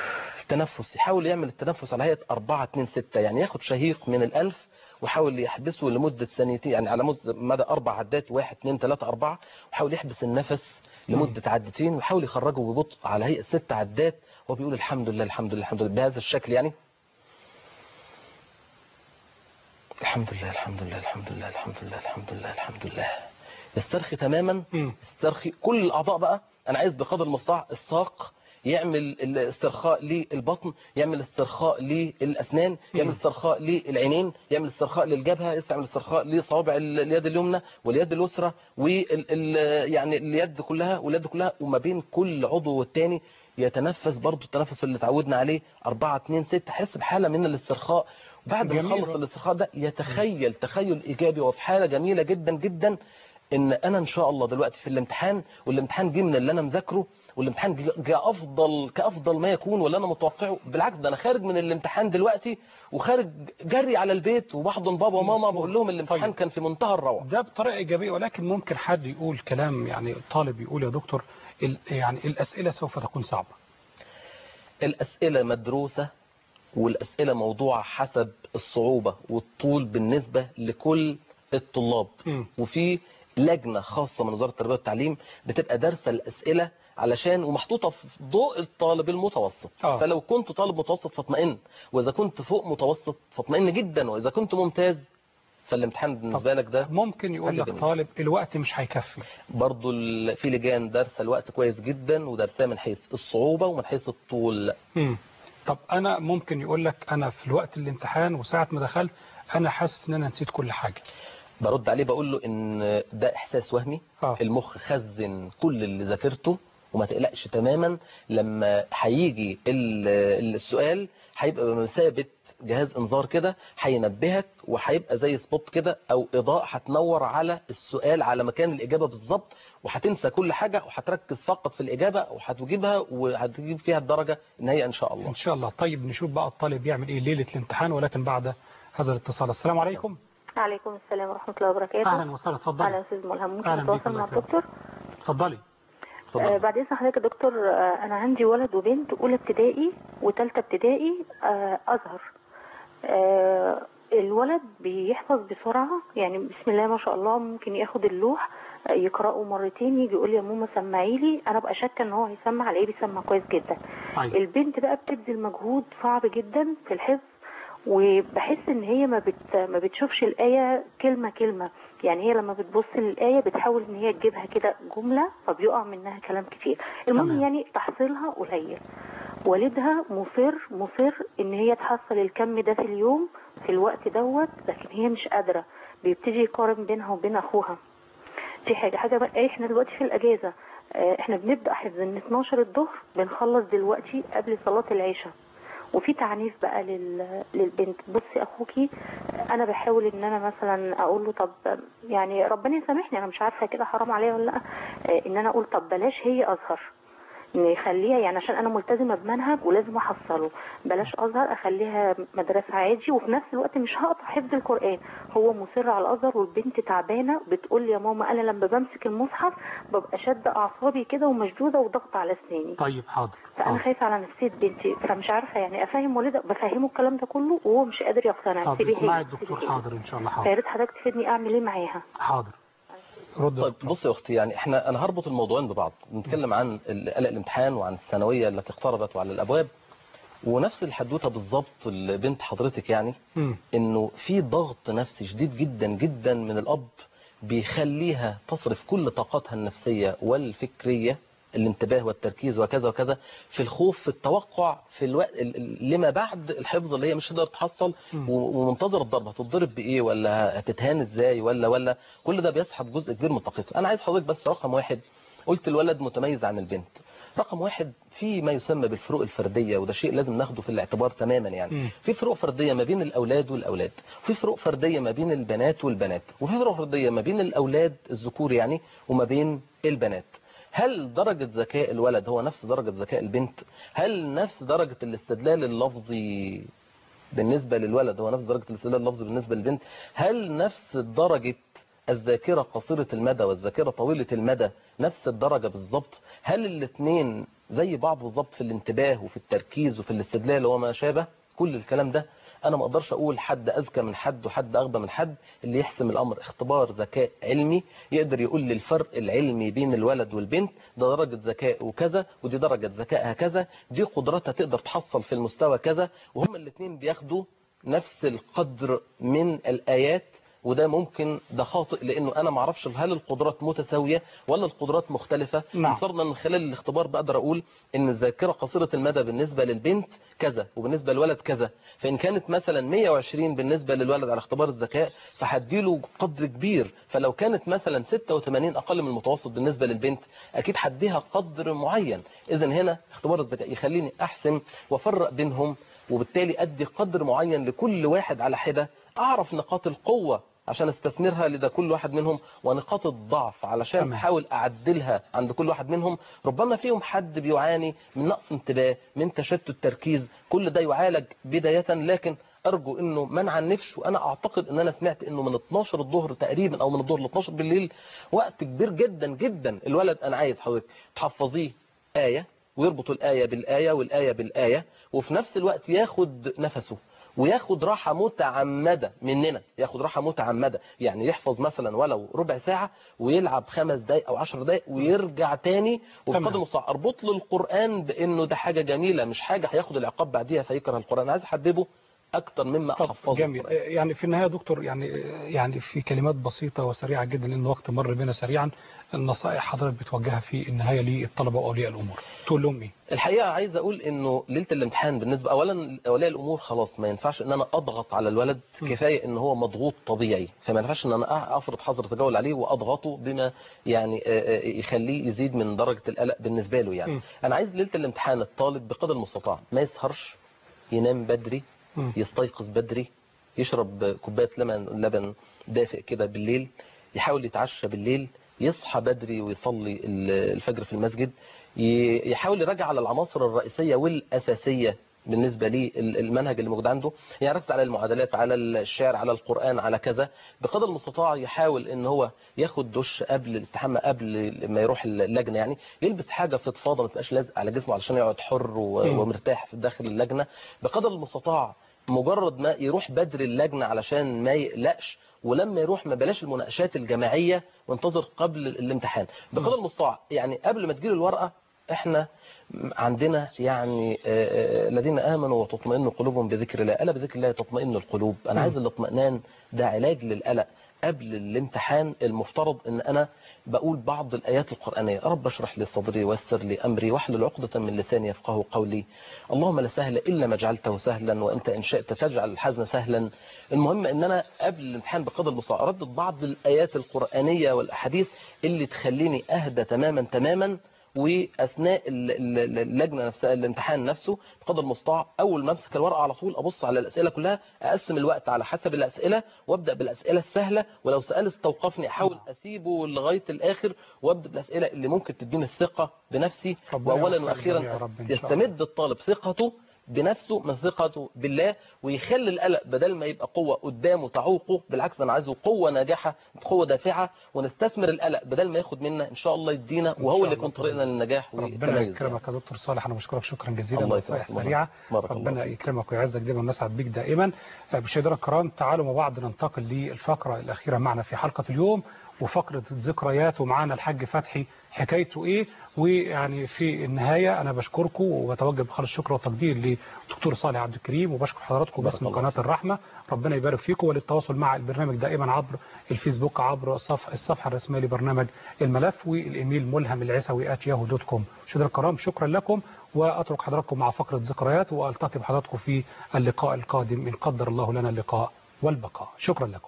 التنفس يحاول يعمل التنفس على هيئه 4 2 6 يعني ياخد شهيق من الانف وحاول يحبسه لمده ثانيتين يعني على مدة مدى اربع عدات 1 2 3 4 وحاول يحبس النفس لمده عدتين ويحاول يخرجه ببطء على هيئه ست عدات وهو بيقول الحمد لله الحمد لله الحمد لله بهذا الشكل يعني الحمد لله الحمد لله الحمد لله الحمد لله الحمد لله الحمد لله يسترخي تماما يسترخي كل الاعضاء بقى انا عايز بقدر المستطاع الساق يعمل الاسترخاء للبطن يعمل استرخاء للاسنان يعمل استرخاء للعينين يعمل استرخاء للجبهه يعمل استرخاء لصوابع ال- اليد اليمنى واليد اليسرى وال ال- يعني اليد كلها واليد كلها وما بين كل عضو والتاني يتنفس برضه التنفس اللي اتعودنا عليه 4 2 6 حس بحاله من الاسترخاء بعد ما جميل. يخلص الاسترخاء ده يتخيل تخيل ايجابي وفي حاله جميله جدا جدا ان انا ان شاء الله دلوقتي في الامتحان والامتحان جه من اللي انا مذاكره والامتحان جه جه افضل كافضل ما يكون واللي انا متوقعه بالعكس ده انا خارج من الامتحان دلوقتي وخارج جري على البيت وبحضن بابا وماما بقول لهم الامتحان كان في منتهى الروعه ده بطريقه ايجابيه ولكن ممكن حد يقول كلام يعني طالب يقول يا دكتور ال- يعني الاسئله سوف تكون صعبه الأسئلة مدروسة والأسئلة موضوعة حسب الصعوبة والطول بالنسبة لكل الطلاب وفي لجنة خاصة من وزارة التربية والتعليم بتبقى دارسة الأسئلة علشان ومحطوطة في ضوء الطالب المتوسط آه. فلو كنت طالب متوسط فاطمئن وإذا كنت فوق متوسط فاطمئن جدا وإذا كنت ممتاز فالامتحان بالنسبة لك ده ممكن يقول حاجة لك جميلة. طالب الوقت مش هيكفي برضو ال- في لجان دارسة الوقت كويس جدا ودارساه من حيث الصعوبة ومن حيث الطول مم. طب انا ممكن يقول لك انا في الوقت الامتحان وساعه ما دخلت انا حاسس ان انا نسيت كل حاجه برد عليه بقول له ان ده احساس وهمي آه. المخ خزن كل اللي ذاكرته وما تقلقش تماما لما هيجي ال- السؤال هيبقى بمثابه جهاز انذار كده هينبهك وهيبقى زي سبوت كده او اضاءه هتنور على السؤال على مكان الاجابه بالظبط وهتنسى كل حاجه وهتركز فقط في الاجابه وهتجيبها وهتجيب فيها الدرجه النهائيه ان شاء الله ان شاء الله طيب نشوف بقى الطالب يعمل ايه ليله الامتحان ولكن بعد هذا الاتصال السلام عليكم عليكم السلام ورحمة الله وبركاته اهلا وسهلا اتفضلي أهلا أستاذ ملهم ممكن أهلا بيك، أتواصل الله مع يكرمك. الدكتور اتفضلي آه بعد إذن حضرتك يا دكتور آه أنا عندي ولد وبنت أولى ابتدائي وتالتة ابتدائي آه أزهر آه الولد بيحفظ بسرعة يعني بسم الله ما شاء الله ممكن ياخد اللوح آه، يقرأه مرتين يجي يقول لي يا ماما سمعي لي أنا بقى شاكة إن هو هيسمع على إيه بيسمع كويس جدا أيوة. البنت بقى بتبذل مجهود صعب جدا في الحفظ وبحس ان هي ما بت ما بتشوفش الايه كلمه كلمه يعني هي لما بتبص للايه بتحاول ان هي تجيبها كده جمله فبيقع منها كلام كتير المهم تمام. يعني تحصيلها قليل والدها مصر مصر ان هي تحصل الكم ده في اليوم في الوقت دوت لكن هي مش قادره بيبتدي يقارن بينها وبين اخوها دي حاجه حاجه بقى احنا دلوقتي في الاجازه آه، احنا بنبدا حفظ من 12 الظهر بنخلص دلوقتي قبل صلاه العشاء وفي تعنيف بقى لل... للبنت بصي اخوكي انا بحاول ان انا مثلا اقول له طب يعني ربنا يسامحني انا مش عارفه كده حرام عليا ولا لا آه، ان انا اقول طب بلاش هي ازهر نخليها يعني عشان انا ملتزمه بمنهج ولازم احصله بلاش ازهر اخليها مدرسه عادي وفي نفس الوقت مش هقطع حفظ القران هو مصر على الازهر والبنت تعبانه بتقول لي يا ماما انا لما بمسك المصحف ببقى شاده اعصابي كده ومشدوده وضغط على اسناني طيب حاضر فانا حاضر. خايفه على نفسيه بنتي فمش عارفه يعني افهم والدها بفهمه الكلام ده كله وهو مش قادر يقتنع طب سيبيه هي، اسمعي الدكتور سيبيه هي. حاضر ان شاء الله فيا حاضر ريت حضرتك تفيدني اعمل ايه معاها حاضر رد طيب بصي يا اختي يعني احنا انا هربط الموضوعين ببعض نتكلم عن ال- قلق الامتحان وعن الثانويه التي اقتربت وعلى الابواب ونفس الحدوته بالظبط لبنت حضرتك يعني مم. انه في ضغط نفسي شديد جدا جدا من الاب بيخليها تصرف كل طاقتها النفسيه والفكريه الانتباه والتركيز وكذا وكذا في الخوف في التوقع في الوقت ال- ال- لما بعد الحفظ اللي هي مش هتقدر تحصل مم. و- ومنتظر الضرب هتتضرب بايه ولا هتتهان ازاي ولا ولا كل ده بيسحب جزء كبير من طاقتها انا عايز حضرتك بس رقم واحد قلت الولد متميز عن البنت رقم واحد في ما يسمى بالفروق الفرديه وده شيء لازم ناخده في الاعتبار تماما يعني مم. في فروق فرديه ما بين الاولاد والاولاد وفي فروق فرديه ما بين البنات والبنات وفي فروق فرديه ما بين الاولاد الذكور يعني وما بين البنات هل درجة ذكاء الولد هو نفس درجة ذكاء البنت هل نفس درجة الاستدلال اللفظي بالنسبة للولد هو نفس درجة الاستدلال اللفظي بالنسبة للبنت هل نفس درجة الذاكرة قصيرة المدى والذاكرة طويلة المدى نفس الدرجة بالظبط هل الاثنين زي بعض بالظبط في الانتباه وفي التركيز وفي الاستدلال وما شابه كل الكلام ده انا ما اقدرش اقول حد اذكى من حد وحد اغبى من حد اللي يحسم الامر اختبار ذكاء علمي يقدر يقول لي الفرق العلمي بين الولد والبنت ده درجة ذكاء وكذا ودي درجة ذكائها كذا دي قدراتها تقدر تحصل في المستوى كذا وهم الاثنين بياخدوا نفس القدر من الايات وده ممكن ده خاطئ لانه انا ما اعرفش هل القدرات متساويه ولا القدرات مختلفه نعم. افترضنا من خلال الاختبار بقدر اقول ان الذاكره قصيره المدى بالنسبه للبنت كذا وبالنسبه للولد كذا فان كانت مثلا 120 بالنسبه للولد على اختبار الذكاء فهديله قدر كبير فلو كانت مثلا 86 اقل من المتوسط بالنسبه للبنت اكيد هديها قدر معين اذا هنا اختبار الذكاء يخليني احسم وافرق بينهم وبالتالي ادي قدر معين لكل واحد على حده اعرف نقاط القوه عشان استثمرها لدى كل واحد منهم ونقاط الضعف علشان تمام. احاول اعدلها عند كل واحد منهم ربما فيهم حد بيعاني من نقص انتباه من تشتت تركيز كل ده يعالج بداية لكن ارجو انه ما نعنفش وانا اعتقد ان انا سمعت انه من 12 الظهر تقريبا او من الظهر ل 12 بالليل وقت كبير جدا جدا الولد انا عايز حضرتك تحفظيه آية ويربط الآية بالآية والآية بالآية وفي نفس الوقت ياخد نفسه وياخد راحة متعمدة مننا ياخد راحة متعمدة يعني يحفظ مثلا ولو ربع ساعة ويلعب خمس دقايق أو عشر دقايق ويرجع تاني وبقدر تمام. المستطاع أربط له القرآن بأنه ده حاجة جميلة مش حاجة هياخد العقاب بعديها فيكره القرآن عايز أحببه أكتر مما أحفظه جميل القرآن. يعني في النهايه يا دكتور يعني يعني في كلمات بسيطه وسريعه جدا لان الوقت مر بنا سريعا النصائح حضرتك بتوجهها في النهايه للطلبه واولياء الامور تقول لهم ايه؟ الحقيقة عايز أقول إنه ليلة الامتحان بالنسبة أولا أولياء الأمور خلاص ما ينفعش إن أنا أضغط على الولد كفاية إن هو مضغوط طبيعي فما ينفعش إن أنا أفرض حظر تجول عليه وأضغطه بما يعني آه، آه، يخليه يزيد من درجة القلق بالنسبة له يعني م. أنا عايز ليلة الامتحان الطالب بقدر المستطاع ما يسهرش ينام بدري م. يستيقظ بدري يشرب كوباية لبن لبن دافئ كده بالليل يحاول يتعشى بالليل يصحى بدري ويصلي ال- الفجر في المسجد ي- يحاول يراجع على العناصر الرئيسية والأساسية بالنسبة لي ال- المنهج اللي موجود عنده يعني يركز على المعادلات على الشعر على القرآن على كذا بقدر المستطاع يحاول ان هو ياخد دش قبل الاستحمى قبل ما يروح اللجنة يعني يلبس حاجة فضفاضة ما تبقاش لازقة على جسمه علشان يقعد حر و- مم. ومرتاح في داخل اللجنة بقدر المستطاع مجرد ما يروح بدري اللجنة علشان ما يقلقش ولما يروح ما بلاش المناقشات الجماعية وانتظر قبل الامتحان بقدر المستطاع يعني قبل ما تجيله الورقة احنا عندنا يعني آه، آه، الذين امنوا وتطمئن قلوبهم بذكر الله الا بذكر الله تطمئن القلوب انا مم. عايز الاطمئنان ده علاج للقلق قبل الامتحان المفترض ان انا بقول بعض الايات القرانيه رب اشرح لي صدري ويسر لي امري واحلل عقده من لساني يفقهوا قولي اللهم لا سهل الا ما جعلته سهلا وانت ان شئت تجعل الحزن سهلا المهم ان انا قبل الامتحان بقدر المستطاع اردد بعض الايات القرانيه والاحاديث اللي تخليني اهدى تماما تماما واثناء ال- ال- اللجنه نفسها الامتحان نفسه بقدر المستطاع اول ما امسك الورقه على طول ابص على الاسئله كلها اقسم الوقت على حسب الاسئله وابدا بالاسئله السهله ولو سؤال استوقفني احاول اسيبه لغايه الاخر وابدا بالاسئله اللي ممكن تديني الثقه بنفسي ربنا واولا يوفقك جميعا يا واخيرا رب إن شاء الله. يستمد الطالب ثقته بنفسه من ثقته بالله ويخلي القلق بدل ما يبقى قوة قدامه تعوقه بالعكس انا عايزه قوة ناجحة قوة دافعة ونستثمر القلق بدل ما ياخد منا ان شاء الله يدينا إن وهو شاء اللي الله يكون طريقنا للنجاح ربنا والتميز يكرمك يا دكتور صالح انا بشكرك شكرا جزيلا الله نصائح يسعدك. سريعه بارك الله ربنا فيك. يكرمك ويعزك دايما ونسعد بيك دائما آه، مشاهدينا الكرام تعالوا مع بعض ننتقل للفقره الاخيره معنا في حلقه اليوم وفقره ذكريات ومعنا الحاج فتحي حكايته ايه ويعني في النهايه انا بشكركم وبتوجه بخالص الشكر والتقدير لدكتور صالح عبد الكريم وبشكر حضراتكم بارك باسم الله قناه فيك. الرحمه ربنا يبارك فيكم وللتواصل مع البرنامج دائما عبر الفيسبوك عبر الصفحه الصفحه الرسميه لبرنامج الملف والايميل ملهم العسوي @yahoo دوت كوم مشاهدينا الكرام شكرا لكم واترك حضراتكم مع فقره ذكريات والتقي بحضراتكم في اللقاء القادم ان قدر الله لنا اللقاء والبقاء شكرا لكم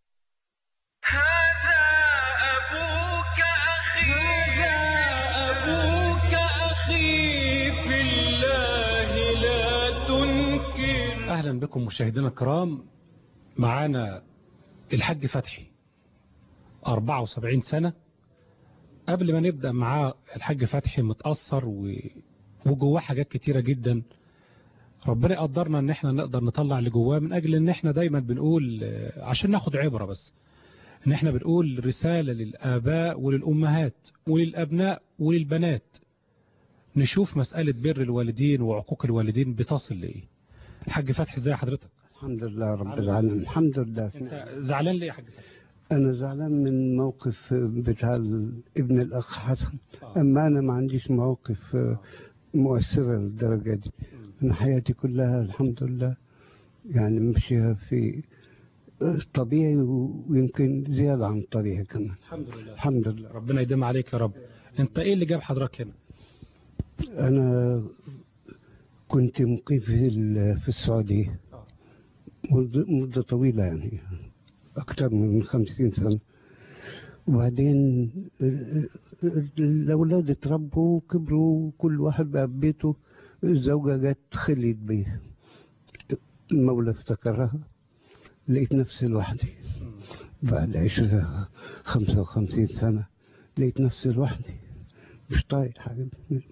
أبوك أخي في الله لا تنكر اهلا بكم مشاهدينا الكرام معانا الحاج فتحي 74 سنة قبل ما نبدأ معاه الحاج فتحي متأثر و... وجواه حاجات كتيرة جدا ربنا يقدرنا ان احنا نقدر نطلع اللي جواه من اجل ان احنا دايما بنقول آه، عشان ناخد عبرة بس ان احنا بنقول رسالة للآباء وللأمهات وللأبناء وللبنات نشوف مسألة بر الوالدين وعقوق الوالدين بتصل لإيه الحاج فتحي ازاي حضرتك الحمد لله رب العالمين الحمد لله انت زعلان ليه يا حاج فتحي انا زعلان من موقف بتاع ابن الاخ حسن اما انا ما عنديش مواقف مؤثره للدرجه دي انا حياتي كلها الحمد لله يعني ماشيه في طبيعي ويمكن زياده عن الطبيعي كمان الحمد لله الحمد لله ربنا يديم عليك يا رب انت ايه اللي جاب حضرتك هنا انا كنت مقيم في ال- في السعوديه مدة مدة طويلة يعني أكثر من خمسين سنة وبعدين ال- ال- الأولاد اتربوا وكبروا كل واحد بقى في بيته الزوجة جت خليت بيه المولى افتكرها لقيت نفسي لوحدي بعد عشرة خمسة وخمسين سنة لقيت نفسي لوحدي مش طايق حاجة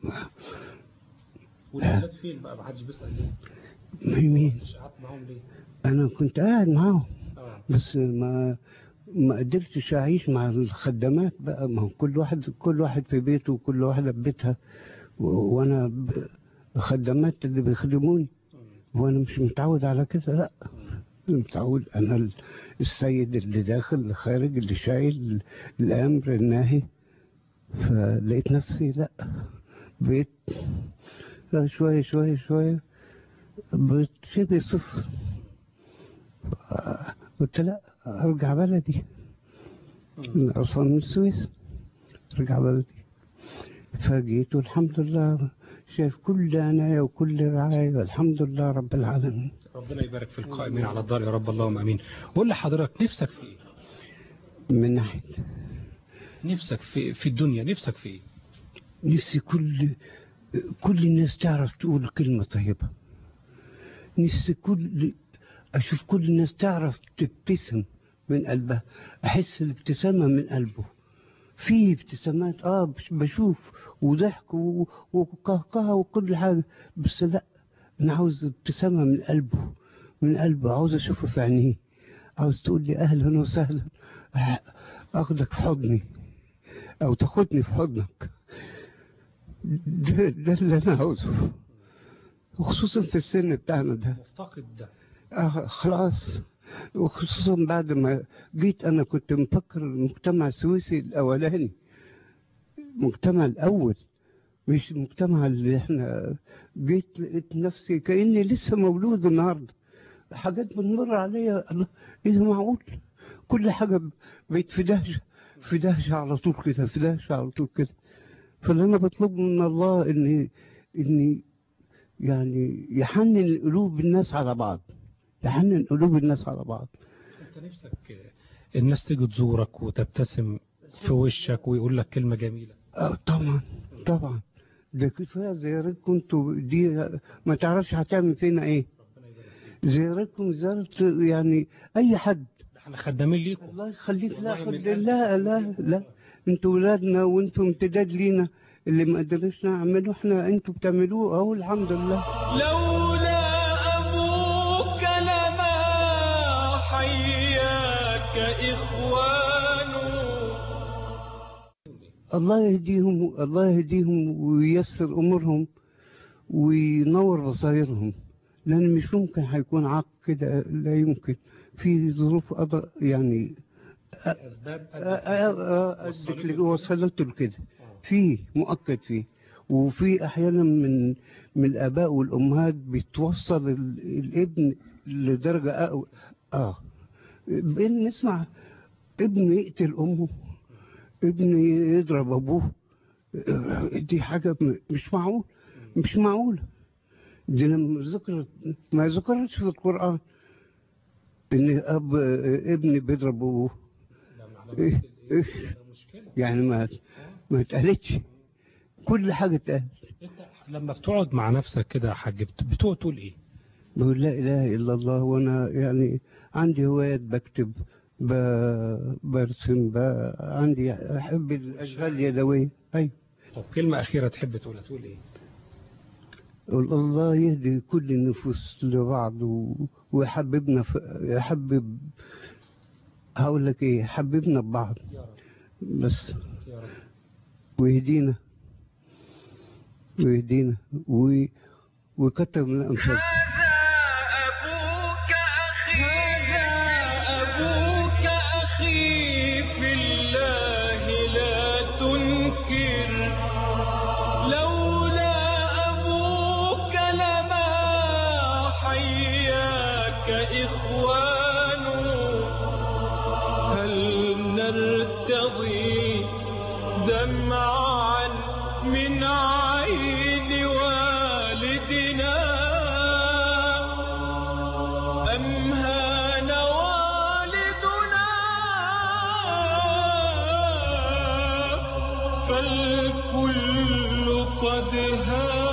والولاد فين بقى ما حدش بيسأل ليه مين مش قعدت معاهم ليه أنا كنت قاعد معاهم آه. بس ما ما قدرتش أعيش مع الخدامات بقى ما هو كل واحد كل واحد في بيته وكل واحدة في بيتها و- وأنا ب- الخدامات اللي بيخدموني وأنا مش متعود على كده لا أنا متعود أنا ال- السيد اللي داخل اللي خارج اللي شايل الأمر الناهي فلقيت نفسي لا بقيت لا شوية شوية شوية بقيت شبه صفر قلت لا ارجع بلدي أنا اصلا من السويس ارجع بلدي فجيت والحمد لله شايف كل عناية وكل رعاية والحمد لله رب العالمين ربنا يبارك في القائمين على الدار يا رب اللهم امين قول لحضرتك نفسك في ايه من ناحية نفسك في في الدنيا نفسك في ايه نفسي كل كل الناس تعرف تقول كلمة طيبة نفسي كل أشوف كل الناس تعرف تبتسم من قلبها أحس الابتسامة من قلبه في ابتسامات اه بش- بشوف وضحك و- وقهقهة وكل حاجة بس لا أنا عاوز ابتسامة من قلبه من قلبه عاوز أشوفه في عينيه عاوز تقول لي أهلا وسهلا أح- أخدك في حضني أو تاخدني في حضنك ده, ده اللي أنا عاوزه وخصوصا في السن بتاعنا ده مفتقد ده آه خلاص وخصوصا بعد ما جيت أنا كنت مفكر المجتمع السويسي الأولاني المجتمع الأول مش المجتمع اللي احنا جيت لقيت نفسي كأني لسه مولود النهارده حاجات بتمر عليا الله ايه ده معقول كل حاجة بقيت في دهشة في دهشة على طول كده في دهشة على طول كده فاللي أنا بطلبه من الله إني إني يعني يحنن قلوب الناس على بعض يحنن قلوب الناس على بعض انت نفسك الناس تيجي تزورك وتبتسم في وشك ويقول لك كلمة جميلة آه طبعا طبعا ده كفايه زيارتكم انتوا دي ما تعرفش هتعمل فينا ايه زيارتكم زيارة يعني اي حد احنا خدامين ليكم الله يخليك لا والله من خد لا لا لا انتوا ولادنا وانتوا امتداد لينا اللي ما قدرناش نعمله احنا انتوا بتعملوه اهو الحمد لله لولا أبوك لما حياك إخوان الله يهديهم الله يهديهم وييسر امورهم وينور بصائرهم لان مش ممكن هيكون عاق كده لا يمكن في ظروف أض... يعني أسباب أ- أ- أ- أدت لك- وصلت له كده في مؤكد فيه وفي احيانا من من الاباء والامهات بتوصل ال- الابن لدرجه أقوى اه بان نسمع ابن يقتل امه ابن يضرب ابوه آه، دي حاجه م- مش معقول مش معقوله دي لما ذكرت ما ذكرتش في القران ان اب آه، ابن بيضرب ابوه إيه؟ إيه؟ يعني ما ما اتقالتش كل حاجه اتقالت لما بتقعد مع نفسك كده يا حاج بت- بتقعد تقول ايه بقول لا اله الا الله وانا يعني عندي هوايات بكتب ب- برسم ب- عندي احب الاشغال اليدويه ايوه طب كلمة أخيرة تحب تقولها تقول ايه قول الله يهدي كل النفوس لبعض و- ويحببنا في يحبب هقول لك ايه حببنا ببعض بس ويهدينا ويهدينا و... ويكتر من الامثال أبوك أخي في الله لا تنكر لولا أبوك لما حياك إخوان هل نرتضي دمعا من عين والدنا أم هان والدنا فالكل قد هان